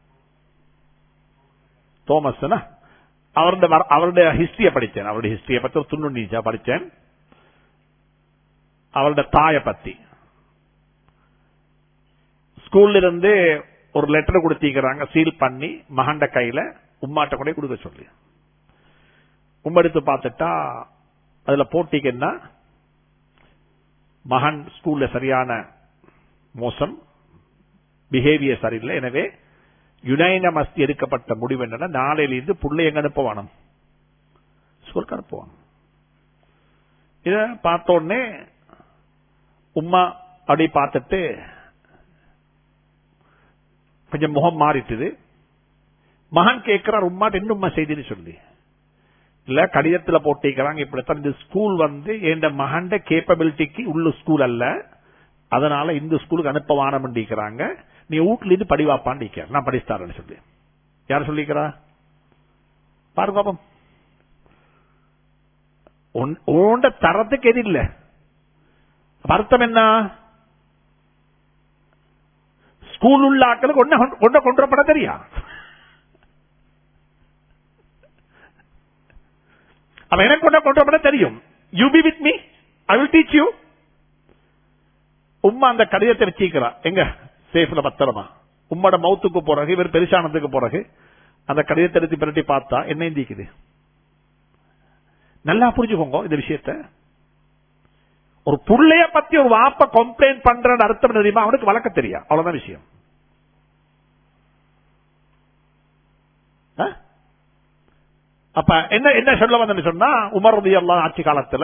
தோமஸ் அவருடைய வர- அவருடைய ஹிஸ்டரிய படிச்சேன் அவருடைய ஹிஸ்டரிய பத்தி ஒரு துண்ணு நீச்சா படிச்சேன் அவருடைய தாயை பத்தி ஸ்கூல்ல இருந்து ஒரு லெட்டர் கொடுத்திருக்கிறாங்க சீல் பண்ணி மகண்ட கையில உம்மாட்ட கூட கொடுக்க சொல்லி உம்மா எடுத்து பார்த்துட்டா அதுல போட்டிங்கன்னா மகன் ஸ்கூல்ல சரியான மோசம் பிஹேவியர் சரியில்லை எனவே யுனைனமஸ்தி எடுக்கப்பட்ட முடிவு என்னன்னா நாளையிலிருந்து புள்ளை எங்க அனுப்புவானம் ஸ்கூலுக்கு அனுப்புவான் இத பார்த்த உடனே உம்மா அப்படி பார்த்துட்டு கொஞ்சம் முகம் மாறிட்டுது மகன் கேட்கிறார் உம்மாட்ட என்ன உம்மா செய்தின்னு சொல்லி இல்ல கடிதத்துல போட்டிருக்கிறாங்க இப்படித்தான் இந்த ஸ்கூல் வந்து என் மகண்ட கேப்பபிலிட்டிக்கு உள்ள ஸ்கூல் அல்ல அதனால இந்த ஸ்கூலுக்கு அனுப்ப வானம்ன்றிருக்கிறாங்க நீ வீட்டுல இருந்து படிவாப்பான்னு நிக்கிற நான் படிஸ்தாரன்னு சொல்லி யார் சொல்லிக்கிறா பாருங்க பாப்போம் உன்- உன்ட தரத்துக்கு எது இல்ல அப்ப அர்த்தம் என்ன ஸ்கூல் உள்ள ஆக்களுக்கு ஒன்ன கொண்ட கொண்டு வரப்பட தெரியா அவன் எனக்கு கொண்ட கொண்டு வரப்பட தெரியும் you be with me I will teach you உம்மா அந்த கடிதத்தை வச்சிருக்கிறா எங்க சேஃப்ல பத்திரமா உம்மோட மவுத்துக்கு பிறகு இவர் பெருசானதுக்கு பிறகு அந்த கடிதத்தை எடுத்து பிரட்டி பார்த்தா என்ன இந்திக்குது நல்லா புரிஞ்சுக்கோங்க இந்த விஷயத்த ஒரு புள்ளைய பத்தி ஒரு வாப்ப கம்ப்ளைண்ட் பண்ற அர்த்தம் என்ன தெரியுமா அவனுக்கு வழக்க தெரியா அவ்வளவுதான் விஷயம் ஆ? அப்ப என்ன என்ன சொல்ல வந்தேன்னு சொன்னா உமர் ரலியல்லாஹு ஆட்சி காலத்துல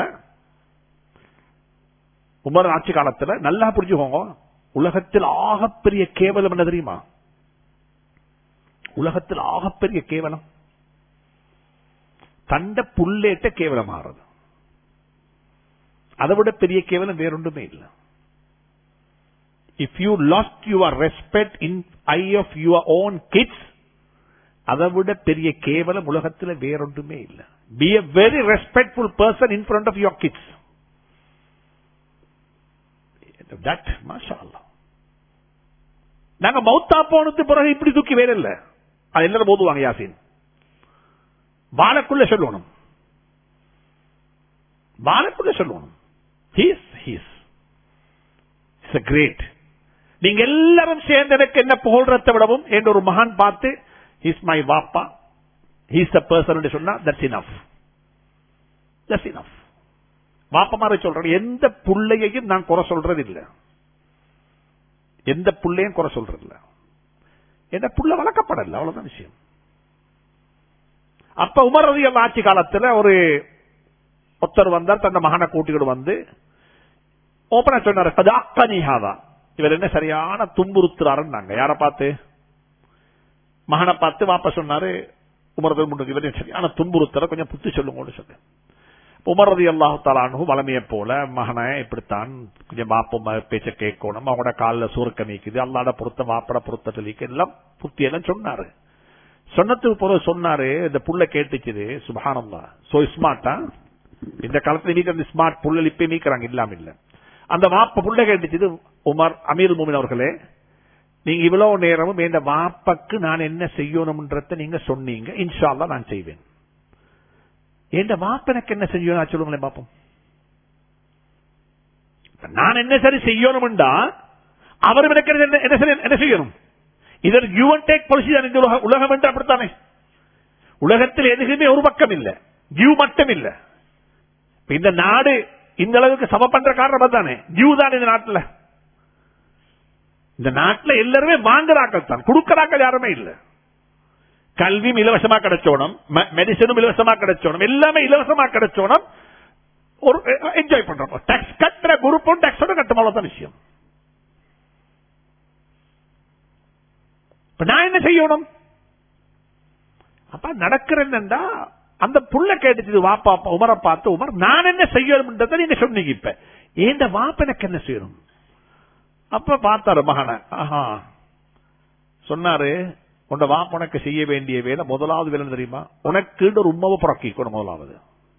உமர் ஆட்சி காலத்துல நல்லா புரிஞ்சுக்கோங்க உலகத்தில் ஆகப்பெரிய கேவலம் என்ன தெரியுமா உலகத்தில் ஆகப்பெரிய கேவலம் தண்ட புல்லேட்ட கேவலமாறது அதை விட பெரிய கேவலம் வேறொன்றுமே இல்லை if you lost your respect in eye of your own kids அதை விட பெரிய கேவலம் உலகத்தில் வேறொன்றுமே இல்லை be a very respectful person in front of your kids that மாஷா அல்லாஹ். நாங்க மௌத்தா போனது பிறகு இப்படி தூக்கி வேற இல்ல அது எல்லாரும் போதுவாங்க யாசின் வாழக்குள்ள சொல்லணும் வாழக்குள்ள சொல்லணும் ஹீஸ் ஹீஸ் இட்ஸ் கிரேட் நீங்க எல்லாரும் சேர்ந்து எனக்கு என்ன புகழ்றதை விடவும் என்ற ஒரு மகான் பார்த்து இஸ் மை வாப்பா ஹீஸ் அ பர்சன் சொன்னா தட்ஸ் இனஃப் தட்ஸ் இனஃப் வாப்ப மாதிரி சொல்றேன் எந்த புள்ளையையும் நான் குறை சொல்றது இல்ல எந்த புள்ளையும் குறை சொல்றது இல்ல எந்த புள்ள வளர்க்கப்படல அவ்வளவுதான் விஷயம் அப்ப உமர் ரதி ஆட்சி காலத்துல ஒரு ஒருத்தர் வந்தார் தன்னை மகனை கூட்டிக்கிட்டு வந்து ஓபனா சொன்னாரு கதாக்கனிஹாதா இவர் என்ன சரியான துன்புறுத்துறாருன்னு நாங்க யார பார்த்து மகனை பார்த்து வாப்ப சொன்னாரு உமரது முன்னுக்கு இவர் சரியான துன்புறுத்துற கொஞ்சம் புத்தி சொல்லுங்கன்னு சொல்லு உமரது அல்லாஹு தாலானு வளமையை போல மகனை இப்படித்தான் கொஞ்சம் வாப்பம் பேச்ச கேட்கணும் அவனோட காலில் சுருக்க நீக்குது அல்லாட பொருத்த வாப்பட பொருத்த சொல்லிக்கு எல்லாம் புத்தி எல்லாம் சொன்னாரு சொன்னதுக்கு பிறகு சொன்னாரு இந்த புள்ள கேட்டுச்சுது சுபானம்மா சோ ஸ்மார்ட்டா இந்த காலத்துல நீக்க அந்த ஸ்மார்ட் புள்ள இப்ப நீக்கிறாங்க இல்லாம இல்ல அந்த வாப்ப புள்ள கேட்டுச்சுது உமர் அமீர் மூமின் அவர்களே நீங்க இவ்வளவு நேரமும் இந்த வாப்பக்கு நான் என்ன செய்யணும்ன்றத நீங்க சொன்னீங்க இன்ஷா அல்லாஹ் நான் செய்வேன் என் வாப்ப எனக்கு என்ன செய்யணும் சொல்லுங்களேன் பாப்போம் நான் என்ன சரி செய்யணும்டா அவர் எனக்கு என்ன- என்ன சரி- என்ன செய்யணும் இதர் யூ அண்ட் டேக் பாலிசி தான் இந்த உலக- உலகம் என்று அப்படித்தானே உலகத்தில் எதுக்குமே ஒரு பக்கம் இல்ல ஜியூ மட்டும் இல்ல இப்ப இந்த நாடு இந்த அளவுக்கு சம பண்ற காரணம் தானே ஜியூ தான் இந்த நாட்டுல இந்த நாட்டுல எல்லாருமே வாங்குறாக்கள் தான் கொடுக்கறாக்கள் யாருமே இல்ல கல்வியும் இலவசமா கிடைச்சோணும் மெடிசனும் இலவசமா கிடைச்சோணும் எல்லாமே இலவசமா கிடைச்சோணும் ஒரு என்ஜாய் பண்றோம் டாக்ஸ் கட்டுற குரூப்பும் டாக்ஸோட கட்டும் அவ்வளவுதான் விஷயம் இப்ப நான் என்ன செய்யணும் அப்ப நடக்கிறது என்னண்டா அந்த புள்ள கேட்டுச்சு வாப்பா உமரை பார்த்து உமர் நான் என்ன செய்யணும்ன்றதை நீங்க சொன்னீங்க இப்ப ஏந்த வாப்ப எனக்கு என்ன செய்யணும் அப்ப பார்த்தாரு மகனை ஆஹா சொன்னாரு உண்ட வாப்ப உனக்கு செய்ய வேண்டிய வேலை முதலாவது வேலை என்ன தெரியுமா உனக்கு ஒரு உண்மவை புறக்கிக்கணும் முதலாவது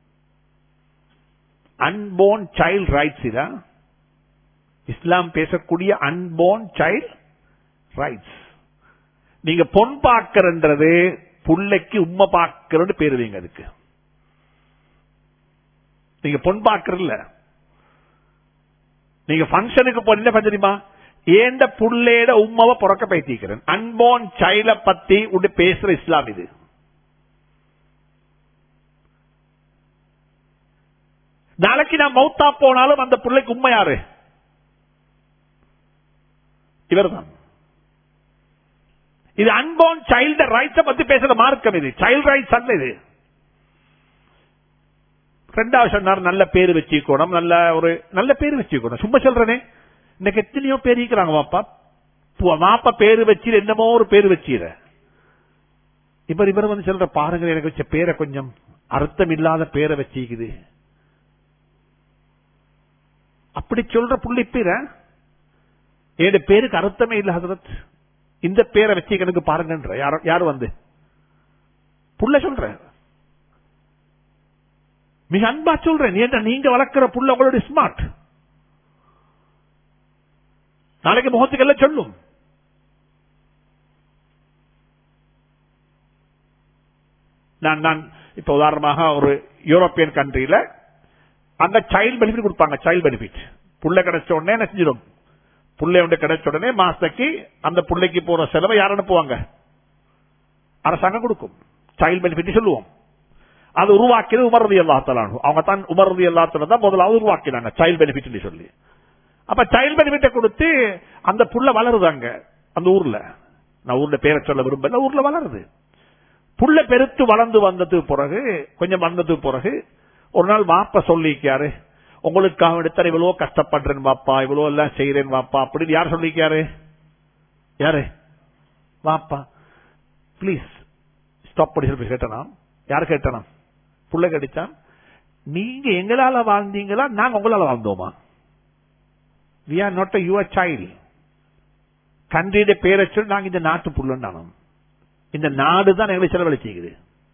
அன்போர்ன் சைல்ட் ரைட்ஸ் இதா இஸ்லாம் பேசக்கூடிய அன்போர்ன் சைல்ட் ரைட்ஸ் நீங்க பொன் பார்க்கறன்றது புள்ளைக்கு உண்மை பார்க்கறது பேரு வைங்க அதுக்கு நீங்க பொன் பார்க்கறல நீங்க ஃபங்க்ஷனுக்கு போனீங்க தெரியுமா ஏண்ட புள்ளேட உண்மாவை புறக்க பைத்திக்கிறேன் அன்போன் சைல்ட பத்தி உண்டு பேசுற இஸ்லாம் இது நாளைக்கு நான் மௌத்தா போனாலும் அந்த பிள்ளைக்கு உண்மை யாரு இவர்தான் இது அன்போன் சைல்ட ரைட்ஸ் பத்தி பேசுற மார்க்கம் இது சைல்ட் ரைட்ஸ் அல்ல இது ரெண்டாவது சொன்னார் நல்ல பேரு வச்சுக்கணும் நல்ல ஒரு நல்ல பேரு வச்சுக்கணும் சும்மா சொல்றேனே இன்னைக்கு எத்தனையோ பேர் இருக்கிறாங்க வாப்பா பு- வாப்பா பேரு வச்சு என்னமோ ஒரு பேரு வச்சிர இப்ப இவர் வந்து சொல்ற பாருங்க எனக்கு வச்ச பேரை கொஞ்சம் அர்த்தம் இல்லாத பேரை வச்சிக்குது அப்படி சொல்ற புள்ளி பேர என் பேருக்கு அர்த்தமே இல்ல ஹசரத் இந்த பேரை வச்சு எனக்கு பாருங்கன்ற யார் யார் வந்து புள்ள சொல்ற மிக அன்பா சொல்றேன் ஏன்னா நீங்க வளர்க்கிற புள்ள உங்களோட ஸ்மார்ட் நாளைக்கு முகத்துக்கெல்லாம் சொல்லும் நான் நான் இப்ப உதாரணமாக ஒரு யூரோப்பியன் கண்ட்ரியில அந்த சைல்ட் பெனிஃபிட் கொடுப்பாங்க சைல்ட் பெனிஃபிட் புள்ள கிடைச்ச உடனே என்ன செஞ்சிடும் புள்ளை ஒன்று கிடைச்ச உடனே மாசத்துக்கு அந்த புள்ளைக்கு போற செலவை யார் அனுப்புவாங்க அரசாங்கம் கொடுக்கும் சைல்ட் பெனிஃபிட் சொல்லுவோம் அது உருவாக்கியது உமர்றது எல்லாத்தலான் அவங்க தான் உமர்றது எல்லாத்தல தான் முதலாவது உருவாக்கினாங்க சைல்ட் பெனிஃபிட் சொல்லி அப்ப சைல்ட் பெனிஃபிட்டை கொடுத்து அந்த புள்ள வளருதாங்க அந்த ஊர்ல நான் ஊர்ல பேரை சொல்ல விரும்பல ஊர்ல வளருது புள்ள பெருத்து வளர்ந்து வந்ததுக்கு பிறகு கொஞ்சம் வந்ததுக்கு பிறகு ஒரு நாள் வாப்ப சொல்லிக்காரு உங்களுக்காக எடுத்த இவ்வளவு கஷ்டப்படுறேன் வாப்பா இவ்வளவு எல்லாம் செய்யறேன் வாப்பா அப்படின்னு யார் சொல்லிக்காரு யாரு வாப்பா ப்ளீஸ் ஸ்டாப் பண்ணி சொல்லி கேட்டனா யார் கேட்டனா புள்ள கடிச்சான் நீங்க எங்களால வாழ்ந்தீங்களா நாங்க உங்களால வாழ்ந்தோமா we are not your child கண்ட்ரியுடைய பேரை சொல்லி நாங்க இந்த நாட்டு புள்ளன்னு இந்த நாடு தான் எங்களை செலவழிச்சுக்குது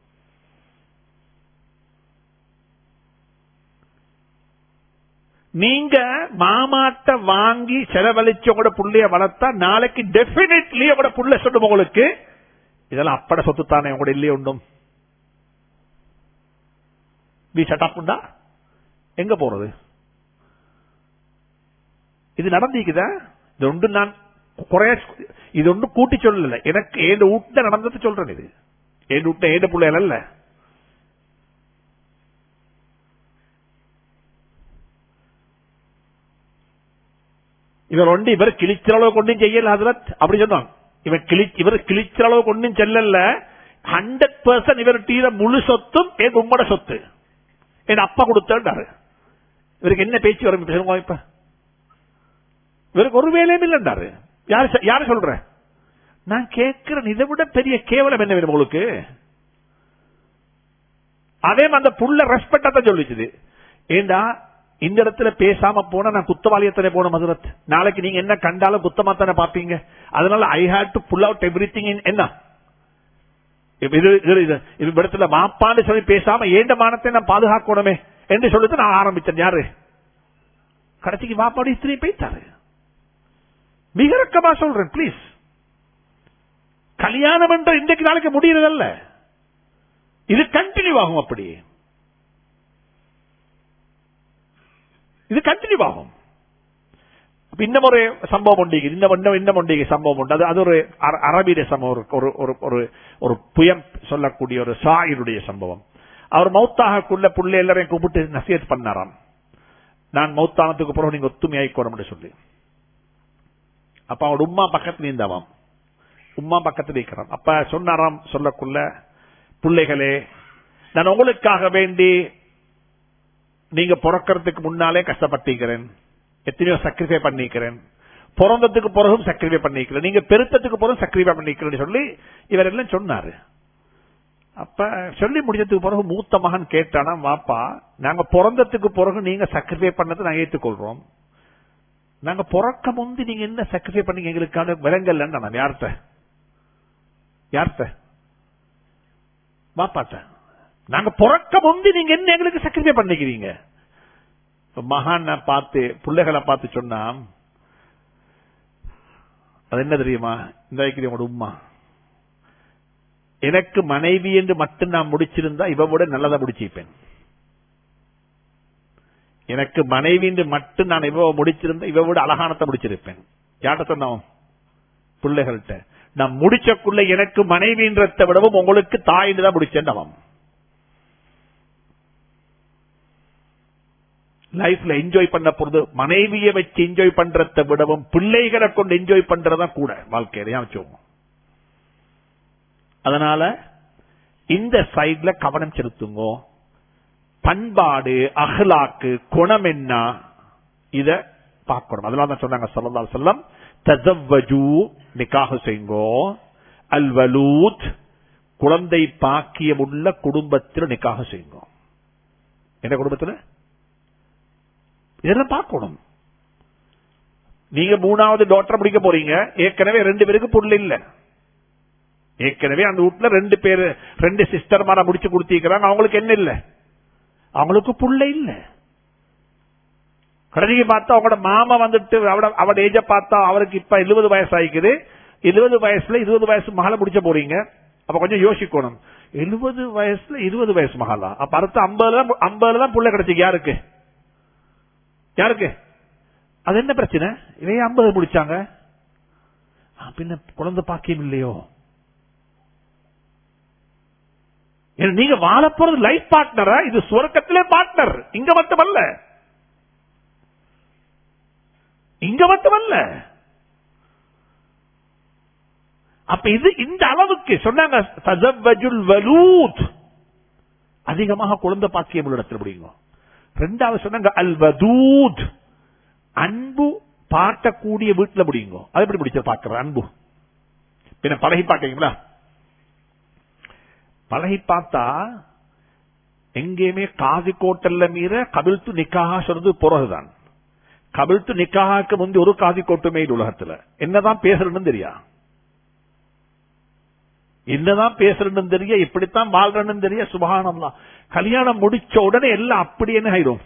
நீங்க மாமாட்ட வாங்கி செலவழிச்சு உங்களோட புள்ளைய வளர்த்தா நாளைக்கு டெபினெட்லி உங்களோட புள்ள சொல்லும் உங்களுக்கு இதெல்லாம் அப்பட சொத்து தானே உங்களோட இல்லையே உண்டும் வி சட்டாப்புண்டா எங்க போறது இது நடந்திக்குதா இது ஒன்று நான் குறைய இது ஒன்று கூட்டி சொல்லல எனக்கு ஏழு வீட்டுல நடந்தது சொல்றேன் இது ஏழு வீட்டுல ஏழு பிள்ளைகள் அல்ல இவர் ஒன்று இவர் கிழிச்சிற அளவு கொண்டும் செய்யல ஹசரத் அப்படி சொன்னான் இவர் கிளி இவர் கிழிச்சிற அளவு கொண்டும் செல்லல ஹண்ட்ரட் பர்சன்ட் இவர் டீர முழு சொத்தும் என் உம்மட சொத்து என் அப்பா கொடுத்தாரு இவருக்கு என்ன பேச்சு வரும் இப்ப சொல்லுங்க இப்ப இவருக்கு ஒரு வேலையும் இல்லைன்றாரு யாரு சொ- யாரு சொல்ற நான் கேட்கிறேன் இதை விட பெரிய கேவலம் என்ன வேணும் உங்களுக்கு அதே மாதிரி அந்த புள்ள ரெஸ்பெக்டா தான் சொல்லிச்சுது ஏண்டா இந்த இடத்துல பேசாம போனா நான் குத்தவாளியத்தானே போன மதுரத் நாளைக்கு நீங்க என்ன கண்டாலும் குத்தமா தானே பாப்பீங்க அதனால I hate to pull out everything என்ன இப்ப இது இது- இது இது இடத்துல மாப்பான்னு சொல்லி பேசாம ஏண்ட மானத்தை நான் பாதுகாக்கணுமே என்று சொல்லிட்டு நான் ஆரம்பிச்சேன் யாரு கடைசிக்கு மாப்பாடு இஸ்திரி போய்த்தாரு மிக ரக்கமா சொல்றேன் ப்ளீஸ் கல்யாணம் என்ற இன்றைக்கு நாளைக்கு முடியறதல்ல இது கண்டினியூ ஆகும் அப்படி இது கண்டினியூ ஆகும் அப்ப அப்ப இன்னும் ஒரு சம்பவம் உண்டு இந்த இன்னும் இன்னும் உண்டு சம்பவம் உண்டு அது அது ஒரு அர- அரபிய சம்பவம் ஒரு- ஒரு ஒரு ஒரு ஒரு புயம் சொல்லக்கூடிய ஒரு சாயினுடைய சம்பவம் அவர் மௌத்தாகக்குள்ள புள்ளை எல்லாரையும் கூப்பிட்டு நசியத் பண்ணாராம் நான் மௌத்தானத்துக்கு பிறகு நீங்க ஒத்துமையாயிக்கணும் சொல்லி அப்ப அவனோட உம்மா பக்கத்துல இருந்தாவாம் உம்மா பக்கத்துல இருக்கிறான் அப்ப சொன்னாராம் சொல்லக்குள்ள பிள்ளைகளே நான் உங்களுக்காக வேண்டி நீங்க பிறக்கிறதுக்கு முன்னாலே கஷ்டப்பட்டிருக்கிறேன் எத்தனையோ சக்ரிஃபை பண்ணிக்கிறேன் பிறந்ததுக்கு பிறகும் சக்ரிஃபை பண்ணிக்கிறேன் நீங்க பெருத்தத்துக்கு பிறகும் சக்ரிஃபை பண்ணிக்கிறேன்னு சொல்லி இவர் எல்லாம் சொன்னாரு அப்ப சொல்லி முடிஞ்சதுக்கு பிறகு மூத்த மகன் கேட்டானா வாப்பா நாங்க பிறந்ததுக்கு பிறகு நீங்க சக்ரிஃபை பண்ணதை நாங்க ஏற்றுக்கொள்றோம் நாங்க பிறக்க முந்தி நீங்க என்ன சக்ரிஃபை பண்ணீங்க எங்களுக்கான விலங்கல் நான் யார்கிட்ட யார்கிட்ட வாப்பாட்ட நாங்க பிறக்க முந்தி நீங்க என்ன எங்களுக்கு சக்ரிஃபை பண்ணிக்கிறீங்க இப்ப மகான பார்த்து பிள்ளைகளை பார்த்து சொன்னா அது என்ன தெரியுமா இந்த உங்களோட உம்மா எனக்கு மனைவி என்று மட்டும் நான் முடிச்சிருந்தா இவ விட நல்லதா முடிச்சிருப்பேன் எனக்கு மனைவி என்று மட்டும் நான் இவ முடிச்சிருந்தா இவ விட அழகானத்தை முடிச்சிருப்பேன் யார்கிட்ட சொன்னோம் பிள்ளைகள்கிட்ட நான் முடிச்சக்குள்ள எனக்கு மனைவின்றதை விடவும் உங்களுக்கு தாய் தான் முடிச்சேன் அவன் லைஃப்ல என்ஜாய் பண்ண பொழுது மனைவியை வச்சு என்ஜாய் பண்றதை விடவும் பிள்ளைகளை கொண்டு என்ஜாய் பண்றதா கூட வாழ்க்கையில வச்சுக்கோங்க அதனால இந்த சைட்ல கவனம் செலுத்துங்க பண்பாடு அஹ்லாக்கு குணம் என்ன இத பார்க்கணும் அதனால தான் சொன்னாங்க சல்லா சொல்லம் தசவ்வஜு நிக்காக செய்யுங்கோ அல்வலூத் குழந்தை பாக்கியம் உள்ள குடும்பத்தில் நிக்காக செய்யுங்க என்ன குடும்பத்தில் இதெல்லாம் பார்க்கணும் நீங்க மூணாவது டாக்டர் முடிக்க போறீங்க ஏற்கனவே ரெண்டு பேருக்கு புள்ள இல்ல ஏற்கனவே அந்த வீட்டுல ரெண்டு பேரு ரெண்டு சிஸ்டர் மாரா முடிச்சு கொடுத்திருக்கிறாங்க அவங்களுக்கு என்ன இல்ல அவங்களுக்கு புள்ள இல்ல கடைசிக்கு பார்த்தா அவங்களோட மாமா வந்துட்டு அவட அவட ஏஜ பார்த்தா அவருக்கு இப்ப எழுபது வயசு ஆயிக்குது எழுபது வயசுல இருபது வயசு மகளை முடிச்ச போறீங்க அப்ப கொஞ்சம் யோசிக்கணும் எழுபது வயசுல இருபது வயசு மகளா அப்ப அடுத்த ஐம்பதுல ஐம்பதுல தான் புள்ள கிடைச்சிக்கு யாருக்கு யாருக்கு அது என்ன பிரச்சனை இவையே ஐம்பது முடிச்சாங்க ஆ, பின்ன குழந்தை பாக்கியம் இல்லையோ ஏன்னா, நீங்க வாழ போறது லைஃப் பார்ட்னரா இது சுவர்க்கத்திலே பார்ட்னர் இங்க மட்டுமல்ல இங்க மட்டுமல்ல அப்ப இது இந்த அளவுக்கு சொன்னாங்க தஸவ்வஜுல் வலூத் அதிகமாக குழந்தை பாக்கியம் உள்ள இடத்துல முடியுங்க ரெண்டாவது சொன்னாங்க அல் வதூத் அன்பு பாட்டக்கூடிய வீட்டுல முடியுங்க அது எப்படி முடிச்ச பாக்குற அன்பு பின்ன பழகி பாக்கீங்களா பழகி பார்த்தா எங்கேயுமே காசி கோட்டல்ல மீற கபில்த்து நிக்காக சொல்றது பிறகுதான் கபில்த்து நிக்காக முந்தி ஒரு காசி கோட்டுமே இல்லை உலகத்துல என்னதான் பேசுறதுன்னு தெரியா என்னதான் பேசுறேன்னு தெரிய இப்படித்தான் வாழ்றேன்னு தெரிய சுபகானம்லாம் கல்யாணம் முடிச்ச உடனே எல்லாம் அப்படி என்ன ஆயிடும்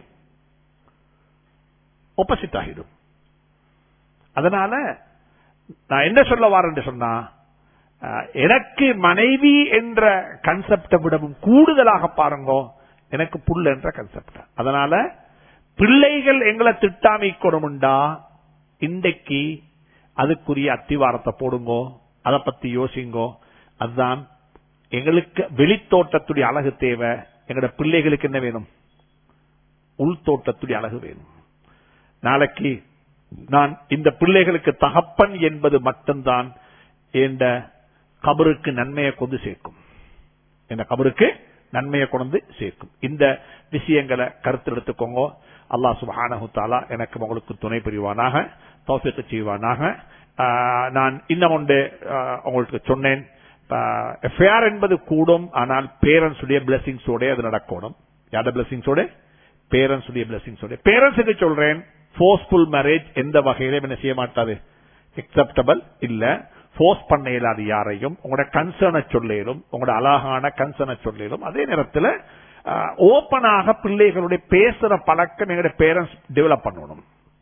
ஒப்போசிட் ஆகிடும் அதனால நான் என்ன சொல்ல வரேன் சொன்னா அஹ், எனக்கு மனைவி என்ற கன்செப்டை விடவும் கூடுதலாக பாருங்க எனக்கு புல் என்ற கன்செப்ட் அதனால பிள்ளைகள் எங்களை திட்டாமிக்கணும்டா இன்றைக்கு அதுக்குரிய அத்திவாரத்தை போடுங்கோ அதை பத்தி யோசிங்கோ அதுதான் எங்களுக்கு வெளித்தோட்டத்துடைய அழகு தேவை எங்களோட பிள்ளைகளுக்கு என்ன வேணும் உள்தோட்டத்துடைய அழகு வேணும் நாளைக்கு நான் இந்த பிள்ளைகளுக்கு தகப்பன் என்பது மட்டும்தான் என்ற கபருக்கு நன்மையை கொண்டு சேர்க்கும் என்ற கபருக்கு நன்மையை கொண்டு சேர்க்கும் இந்த விஷயங்களை கருத்தில் எடுத்துக்கோங்க அல்லாஹ் சுப்ஹானஹு தஆலா எனக்கு உங்களுக்கு துணை புரிவானாக தௌஃபீக் செய்வானாக ஆஹ், நான் இன்னும் ஒன்று ஆஹ், உங்களுக்கு சொன்னேன் எஃப்ஐஆர் என்பது கூடும் ஆனால் பேரண்ட்ஸ் உடைய பிளஸிங்ஸோட அது நடக்கணும் யாரோட பிளஸிங்ஸோட பேரண்ட்ஸ் உடைய பிளஸிங்ஸோட பேரண்ட்ஸுக்கு சொல்றேன் ஃபோர்ஸ்ஃபுல் மேரேஜ் எந்த வகையிலும் என்ன செய்ய மாட்டாது அக்செப்டபிள் இல்ல ஃபோர்ஸ் பண்ண இயலாது யாரையும் உங்களோட கன்சர்னை சொல்லிடும் உங்களோட அழகான கன்சர்னை சொல்லிடும் அதே நேரத்தில் ஓப்பனாக பிள்ளைகளுடைய பேசுற பழக்கம் எங்களுடைய பேரண்ட்ஸ் டெவலப் பண்ணணும்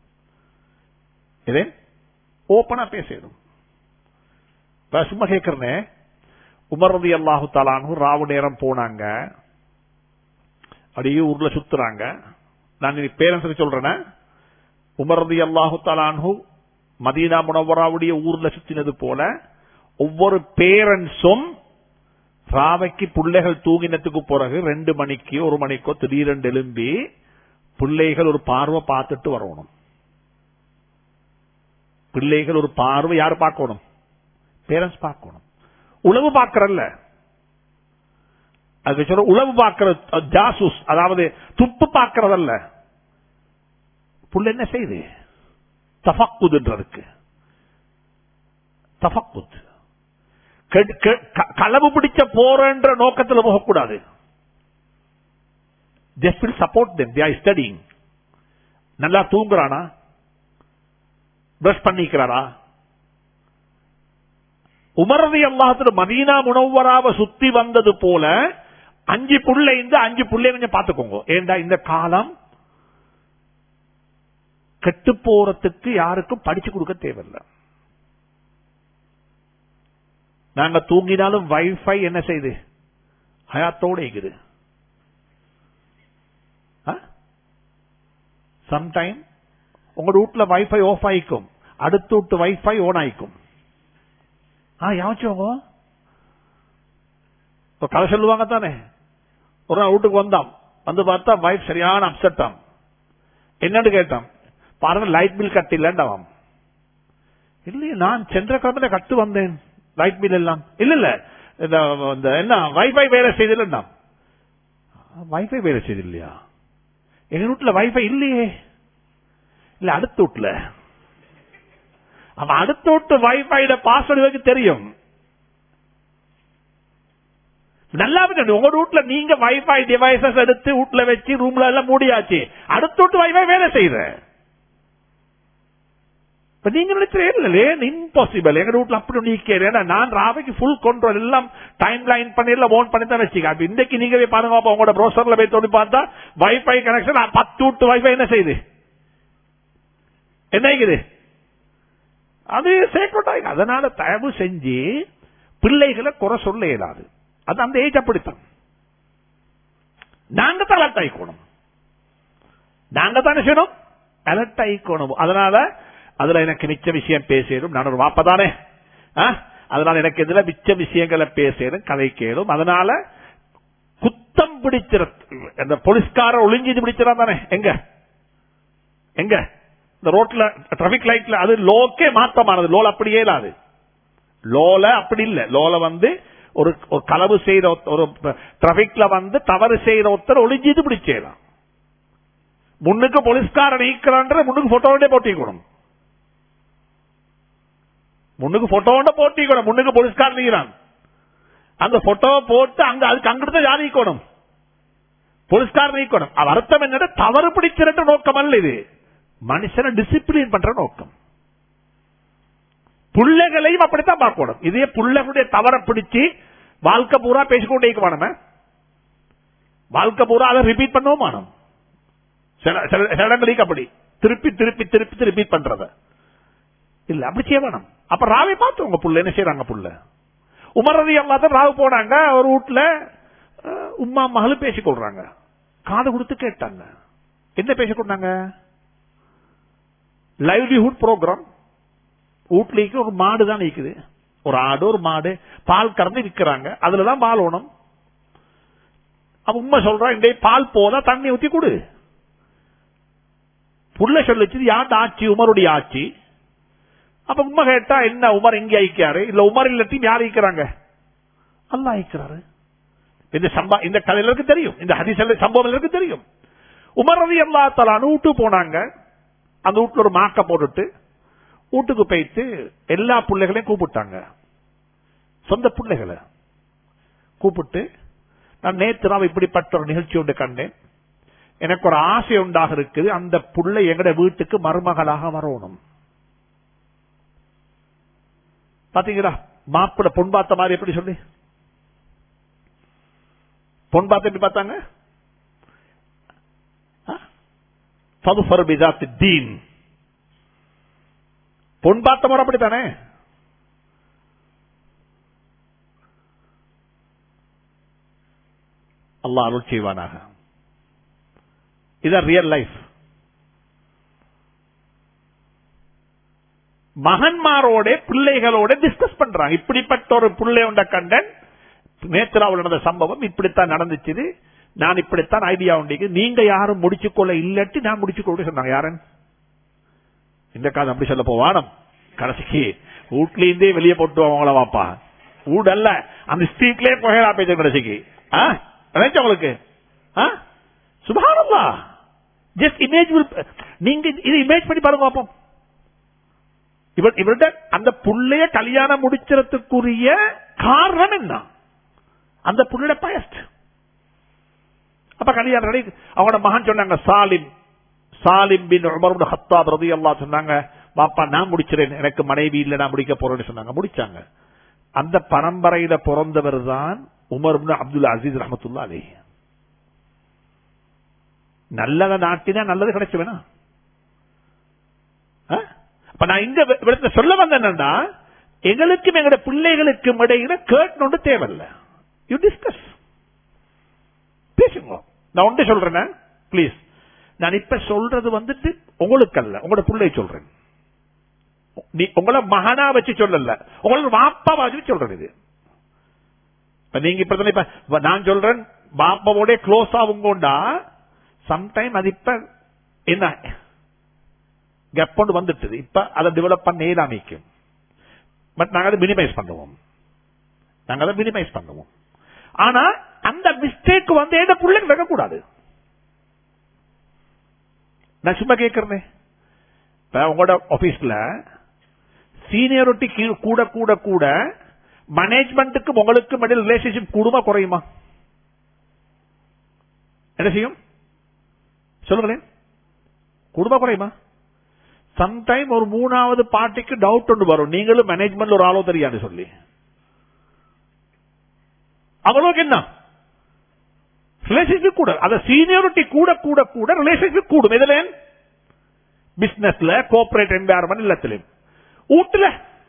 இதே ஓப்பனா பேசிடும் இப்ப சும்மா கேட்கிறேனே உமர் ரதி அல்லாஹு தாலானு ராவு நேரம் போனாங்க அப்படியே ஊர்ல சுத்துறாங்க நான் பேரண்ட்ஸுக்கு சொல்றேன் உமரதி அல்லாஹு தலான்ஹு மதீனா முனவராவுடைய ஊர்ல சுத்தினது போல ஒவ்வொரு பேரண்ட்ஸும் ராவைக்கு பிள்ளைகள் தூங்கினத்துக்கு பிறகு ரெண்டு மணிக்கு ஒரு மணிக்கோ திடீரென்று எழும்பி பிள்ளைகள் ஒரு பார்வை பார்த்துட்டு வரணும் பிள்ளைகள் ஒரு பார்வை யார் பார்க்கணும் பேரண்ட்ஸ் பார்க்கணும் உளவு பார்க்கறல்ல அது சொல்ற உளவு பார்க்கறது ஜாசூஸ் அதாவது துப்பு பார்க்கறதல்ல புள்ள என்ன செய்யுது தஃபக்குதுன்றதுக்கு தஃபக்குத் களவு பிடிச்ச போறன்ற நோக்கத்தில் போகக்கூடாது just will support them they are studying நல்லா தூங்குறானா பிரஷ் பண்ணிக்கிறாரா உமரதி அல்லாஹத்துல மதீனா முனவராவ சுத்தி வந்தது போல அஞ்சு புள்ள இந்த அஞ்சு புள்ளை கொஞ்சம் பாத்துக்கோங்க ஏண்டா இந்த காலம் கெட்டு போறதுக்கு யாருக்கும் படிச்சு கொடுக்க தேவையில்லை நாங்க தூங்கினாலும் வைஃபை என்ன செய்யுது ஹயாத்தோட இருக்குது சம்டைம் உங்களோட வீட்டுல வைஃபை ஆஃப் ஆயிக்கும் அடுத்த வீட்டு வைஃபை ஓன் ஆயிக்கும் ஆ யாச்சவங்க கதை சொல்லுவாங்க தானே ஒரு நாள் வீட்டுக்கு வந்தான் வந்து பார்த்தா வைஃப் சரியான அப்செட்டாம் என்னன்னு கேட்டான் பாருங்க லைட் பில் கட்டில்லண்டாவாம் இல்லையே நான் சென்ற கிழமையில கட்டு வந்தேன் லைட் பில் எல்லாம் இல்ல இல்ல இந்த என்ன வைஃபை வேலை செய்தில்லை வைஃபை வேலை செய்து இல்லையா எங்க வீட்டுல வைஃபை இல்லையே இல்ல அடுத்த வீட்டுல அவன் அடுத்த வீட்டு வைஃபைட பாஸ்வேர்டு தெரியும் நல்லா உங்க வீட்டுல நீங்க வைஃபை டிவைசஸ் எடுத்து வீட்டுல வச்சு ரூம்ல எல்லாம் மூடியாச்சு அடுத்த வீட்டு வைஃபை வேலை செய்யற இப்ப நீங்க நினைக்கிறே இம்பாசிபிள் எங்க வீட்டுல அப்படி நீக்கிறேன் நான் ராவைக்கு ஃபுல் கண்ட்ரோல் எல்லாம் டைம் லைன் பண்ணி எல்லாம் ஓன் பண்ணி தான் வச்சுக்க அப்ப இன்னைக்கு நீங்க போய் பாருங்க உங்களோட ப்ரோசர்ல போய் தோண்டி பார்த்தா வைஃபை கனெக்ஷன் பத்து வீட்டு வைஃபை என்ன செய்யுது என்ன ஆகுது அது சேக்கோட்டாய் அதனால தயவு செஞ்சு பிள்ளைகளை குறை சொல்ல இயலாது அது அந்த ஏஜ் அப்படித்தான் நாங்க தான் அலர்ட் ஆயிக்கணும் நாங்க தான் செய்யணும் அலர்ட் ஆயிக்கணும் அதனால அதுல எனக்கு மிச்ச விஷயம் பேசணும் நான் ஒரு வாப்பதானே அதனால எனக்கு இதுல மிச்ச விஷயங்களை பேசணும் கதை கேளும் அதனால குத்தம் பிடிச்சிட அந்த போலீஸ்கார ஒளிஞ்சு பிடிச்சிடா தானே எங்க எங்க இந்த ரோட்ல டிராபிக் லைட்ல அது லோக்கே மாற்றமானது லோல அப்படியே இல்லாது லோல அப்படி இல்ல லோல வந்து ஒரு ஒரு களவு செய்யற ஒரு டிராபிக்ல வந்து தவறு செய்யற ஒருத்தர் ஒளிஞ்சு பிடிச்சேலாம் முன்னுக்கு போலீஸ்காரன் நீக்கிறான்ற முன்னுக்கு போட்டோவே போட்டிக்கணும் முன்னுக்கு போட்டோட போட்டிக்கணும் முன்னுக்கு போலீஸ்காரன் நீக்கிறான் அந்த போட்டோ போட்டு அங்க அதுக்கு அங்கிட்டு யார் நீக்கணும் போலீஸ்காரன் நீக்கணும் அது அர்த்தம் என்னடா தவறு பிடிச்சிருந்த நோக்கம் அல்ல இது மனுஷனை டிசிப்ளின் பண்ற நோக்கம் புள்ளைகளையும் அப்படித்தான் பார்க்கணும் இதே புள்ளைகளுடைய தவற பிடிச்சு வாழ்க்கை பூரா பேசிக்கொண்டே இருக்க வாழ்க்கை பூரா அதை ரிப்பீட் பண்ணவும் மானம் சில இடங்களுக்கு அப்படி திருப்பி திருப்பி திருப்பி திருப்பி பண்றத இல்ல அப்படி செய்ய வேணும் அப்ப ராவை பார்த்து உங்க புள்ள என்ன செய்யறாங்க புள்ள உமரதி அம்மா தான் ராவு போனாங்க ஒரு வீட்டுல உமா மகளும் பேசிக் கொள்றாங்க காது கொடுத்து கேட்டாங்க என்ன பேசிக் கொண்டாங்க லைவ்லிஹுட் ப்ரோக்ராம் வீட்லிக்கு ஒரு மாடு தான் நிக்குது ஒரு ஆடு ஒரு மாடு பால் கறந்து விற்கிறாங்க அதுலதான் பால் ஓணும் அப்ப உண்மை சொல்றா இந்த பால் போதா தண்ணி ஊத்தி கொடு புள்ள சொல்லிச்சு யார் ஆட்சி உமருடைய ஆட்சி அப்ப உண்மை கேட்டா என்ன உமர் எங்க ஐக்கியாரு இல்ல உமர் இல்லத்தையும் யார் ஐக்கிறாங்க அல்ல ஐக்கிறாரு இந்த சம்பா இந்த கதையிலருக்கு தெரியும் இந்த ஹரிசல் சம்பவம் தெரியும் உமர் ரவி அல்லா தலான்னு வீட்டு போனாங்க அந்த வீட்டுல ஒரு மாக்க போட்டுட்டு வீட்டுக்கு போயிட்டு எல்லா பிள்ளைகளையும் கூப்பிட்டாங்க சொந்த பிள்ளைகளை கூப்பிட்டு நான் நேற்று நான் இப்படிப்பட்ட ஒரு நிகழ்ச்சி ஒன்று கண்டேன் எனக்கு ஒரு ஆசை உண்டாக இருக்குது அந்த புள்ளை எங்கட வீட்டுக்கு மருமகளாக வரணும் பாத்தீங்களா மாப்பிள்ள பொன் பார்த்த மாதிரி எப்படி சொல்லி பொன் பார்த்து எப்படி பார்த்தாங்க தீன் பொன் பார்த்த முறை அப்படித்தானே அல்லாஹ் அருள் செய்வானாக இதான் ரியல் லைஃப் மகன்மாரோட பிள்ளைகளோட டிஸ்கஸ் பண்றாங்க இப்படிப்பட்ட ஒரு பிள்ளை உண்ட கண்டன் நேத்ராவில் நடந்த சம்பவம் இப்படித்தான் நடந்துச்சு நான் இப்படித்தான் ஐடியா உண்டு நீங்க யாரும் முடிச்சுக்கொள்ள இல்லாட்டி நான் முடிச்சுக்கொள்ள சொன்னாங்க யாரன் இந்த காலம் அப்படி சொல்ல போவானம் கடைசிக்கு வீட்ல இருந்தே வெளியே போட்டு அவங்கள வாப்பா ஊடல்ல அந்த ஸ்ட்ரீட்லயே புகையா பேச கடைசிக்கு நினைச்ச உங்களுக்கு சுபானல்லா ஜஸ்ட் இமேஜ் நீங்க இது இமேஜ் பண்ணி பாருங்க பாப்போம் இவர் இவர்கிட்ட அந்த புள்ளைய கல்யாணம் முடிச்சதுக்குரிய காரணம் என்ன அந்த புள்ளைய பயஸ்ட் அப்ப கல்யாணம் நடை அவங்களோட மகன் சொன்னாங்க Salim Salim bin Umar Khattab ரதி அல்லா சொன்னாங்க பாப்பா நான் முடிச்சிறேன் எனக்கு மனைவி இல்ல நான் முடிக்க போறேன்னு சொன்னாங்க முடிச்சாங்க அந்த பரம்பரையில பிறந்தவர் தான் உமர் அப்துல் அசீஸ் ரஹமத்துல்லா அலி நல்லத நாட்டினா நல்லது கிடைச்சு வேணா அப்ப நான் இங்க இடத்துல சொல்ல வந்த என்னன்னா எங்களுக்கும் எங்களோட பிள்ளைகளுக்கும் இடையில கேட்கணும்னு தேவையில்ல யூ டிஸ்கஸ் பேசுங்க நான் ஒன்று சொல்றேன் பிளீஸ் நான் இப்ப சொல்றது வந்துட்டு உங்களுக்கு அல்ல உங்களோட பிள்ளை சொல்றேன் நீ உங்களை மகனா வச்சு சொல்லல உங்களோட வாப்பா வச்சு சொல்றேன் இது நீங்க இப்ப இப்ப நான் சொல்றேன் பாப்பாவோட க்ளோஸ் ஆகுங்கோண்டா சம்டைம் அது இப்ப என்ன கெப் கொண்டு வந்துட்டு இப்ப அதை டெவலப் பண்ண இயலாமிக்கும் பட் நாங்க அதை மினிமைஸ் பண்ணுவோம் நாங்க அதை மினிமைஸ் பண்ணுவோம் ஆனா அந்த மிஸ்டேக் வந்து எந்த பிள்ளைங்க வைக்கக்கூடாது நான் சும்மா கேட்கிறேன் இப்ப உங்களோட ஆபீஸ்ல சீனியரிட்டி கூட கூட கூட மேனேஜ்மெண்ட்டுக்கு உங்களுக்கு இடையில் ரிலேஷன்ஷிப் கூடுமா குறையுமா என்ன செய்யும் சொல்லுங்களேன் கூடுமா குறையுமா சம்டைம் ஒரு மூணாவது பார்ட்டிக்கு டவுட் ஒன்று வரும் நீங்களும் மேனேஜ்மெண்ட் ஒரு ஆளோ தெரியாது சொல்லி அவங்களுக்கு என்ன ரிலேஷன்ஷிப் கூட அத சீனியாரிட்டி கூட கூட கூட ரிலேஷன்ஷிப் கூடும் எதுல பிசினஸ்ல கோஆபரேட் என்வாயர்மெண்ட் எல்லாத்திலும் வீட்டுல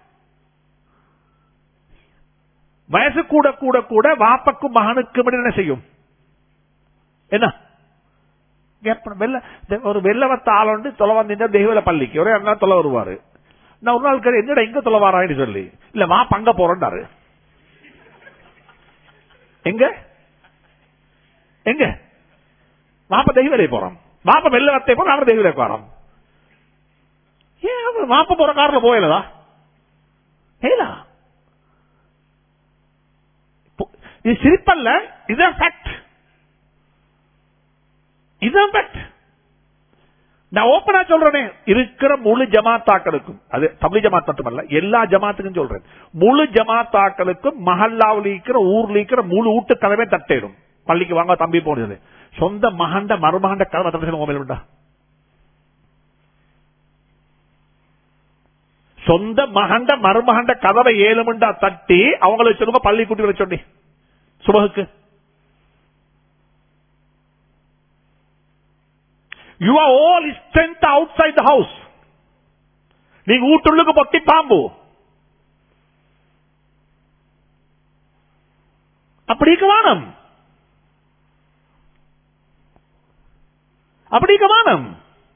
வயசு கூட கூட கூட வாப்பக்கும் மகனுக்கும் என்ன செய்யும் என்ன வெள்ள ஒரு வெள்ளவத்த ஆளுண்டு தொலை வந்தீங்க தெய்வல பள்ளிக்கு ஒரே அண்ணா தொலை வருவாரு நான் ஒரு நாள் கேட்டு எங்கடா எங்க தொலை வாரான்னு சொல்லி இல்ல வா பங்க போறேன்டாரு எங்க எங்க வாப்ப தெய்வலை போறோம் வாப்ப வெள்ள வத்தை போறோம் அவர் தெய்வலை போறோம் ஏன் அவர் வாப்ப போற கார்ல போயலதா ஏலா இது சிரிப்பல்ல இதுதான் ஃபேக்ட் இதுதான் ஃபேக்ட் நான் ஓப்பனா சொல்றேனே இருக்கிற முழு ஜமாத்தாக்களுக்கும் அது தமிழ் ஜமாத் மட்டுமல்ல எல்லா ஜமாத்துக்கும் சொல்றேன் முழு ஜமாத்தாக்களுக்கும் மஹல்லாவில் இருக்கிற ஊர்ல இருக்கிற முழு வீட்டு கதவே தட்டிடும் பள்ளிக்கு வாங்க தம்பி போனது சொந்த மகண்ட மருமகண்ட கதவை தட்டு மொபைல் உண்டா சொந்த மகண்ட மருமகண்ட கதவை ஏழுமண்டா தட்டி அவங்களை சொல்லுங்க பள்ளி கூட்டி வர சொல்லி சுபகுக்கு you are all strength outside the house நீங்க வீட்டுள்ளுக்கு பொட்டி பாம்பு அப்படிக்கு வானம் அப்படிக்கு வானம்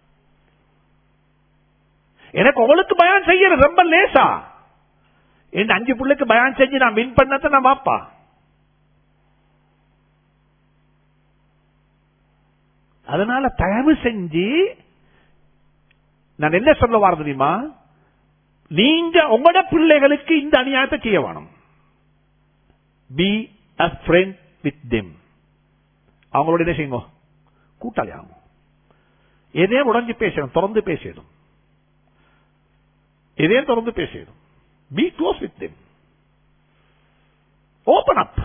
எனக்கு உங்களுக்கு பயான் செய்யறது ரொம்ப லேசா என் அஞ்சு பிள்ளைக்கு பயான் செஞ்சு நான் வின் பண்ணத நான் பாப்பா அதனால தயவு செஞ்சு நான் என்ன சொல்ல வர தெரியுமா நீங்க உங்களோட பிள்ளைகளுக்கு இந்த அநியாயத்தை செய்ய வேணும் be a friend with them அவங்களோட என்ன செய்யுங்க கூட்டாளி ஆகும் எதையும் உடஞ்சி பேசணும் திறந்து பேசிடும் எதையும் திறந்து பேசிடும் be close with them open up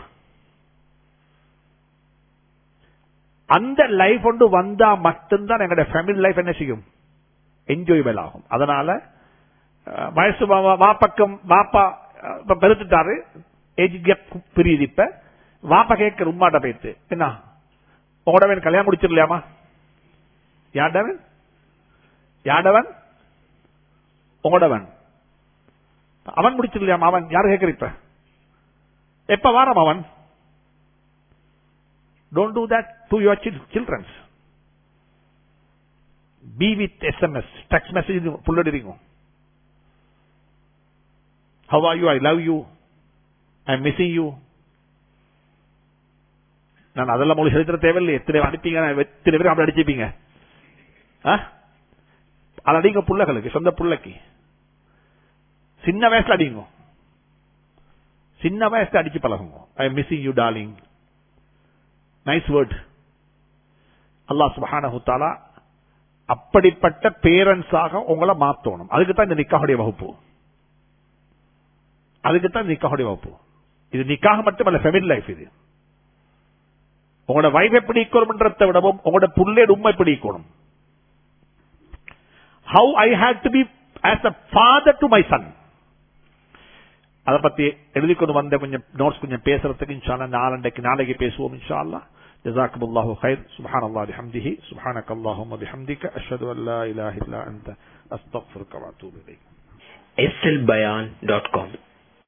அந்த லைஃப் ஒன்று வந்தா மட்டும்தான் எங்களுடைய ஃபேமிலி லைஃப் என்ன செய்யும் என்ஜாயபிள் ஆகும் அதனால வயசு வாப்பக்கம் வாப்பா இப்ப பெருத்துட்டாரு ஏஜ் கேப் பிரியுது இப்ப வாப்பா கேட்கிற உம்மாட்ட போயிட்டு என்ன உங்களோட கல்யாணம் முடிச்சிடலையாமா யாடவன் யாடவன் உங்களோடவன் அவன் முடிச்சிடலையாமா அவன் யாரு கேட்கிற இப்ப எப்ப வாரம் அவன் Don't do that to your children. Be with SMS, text message புள்ளடிங்க how are you I love you I missing you நான் அதெல்லாம் உங்களுக்கு செலுத்துற தேவையில்லை எத்தனை அடிப்பீங்க எத்தனை பேர் அப்படி அடிச்சுப்பீங்க ஆ? அது அடிங்க புள்ளைகளுக்கு சொந்த புள்ளைக்கு சின்ன வயசுல அடிங்க சின்ன வயசுல அடிச்சு பழகுங்க I missing you darling nice word அல்லாஹ் சுபஹானஹு தஆலா அப்படிப்பட்ட பேரண்ட்ஸாக உங்களை மாத்தணும் அதுக்கு தான் இந்த நிக்காஹுடைய வகுப்பு அதுக்கு தான் நிக்காஹுடைய வகுப்பு இது நிக்காக மட்டுமல்ல ஃபெமிலி லைஃப் இது உங்களோட வைஃப் எப்படி ஈக்கணும்ன்றதை விடவும் உங்களோட புள்ளையோட உண்மை எப்படி ஈக்கணும் how I hate to be as a father to my son அதை பத்தி எழுதி கொண்டு வந்த கொஞ்சம் நோட்ஸ் கொஞ்சம் பேசுறதுக்கு இன்ஷால்லா நாளண்டைக்கு நாளைக்கு பேசுவோம் இன்ஷால்லா جزاكم الله خير سبحان الله بحمده سبحانك اللهم بحمدك أشهد أن لا إله إلا أنت أستغفرك وأتوب إليك slbayan.com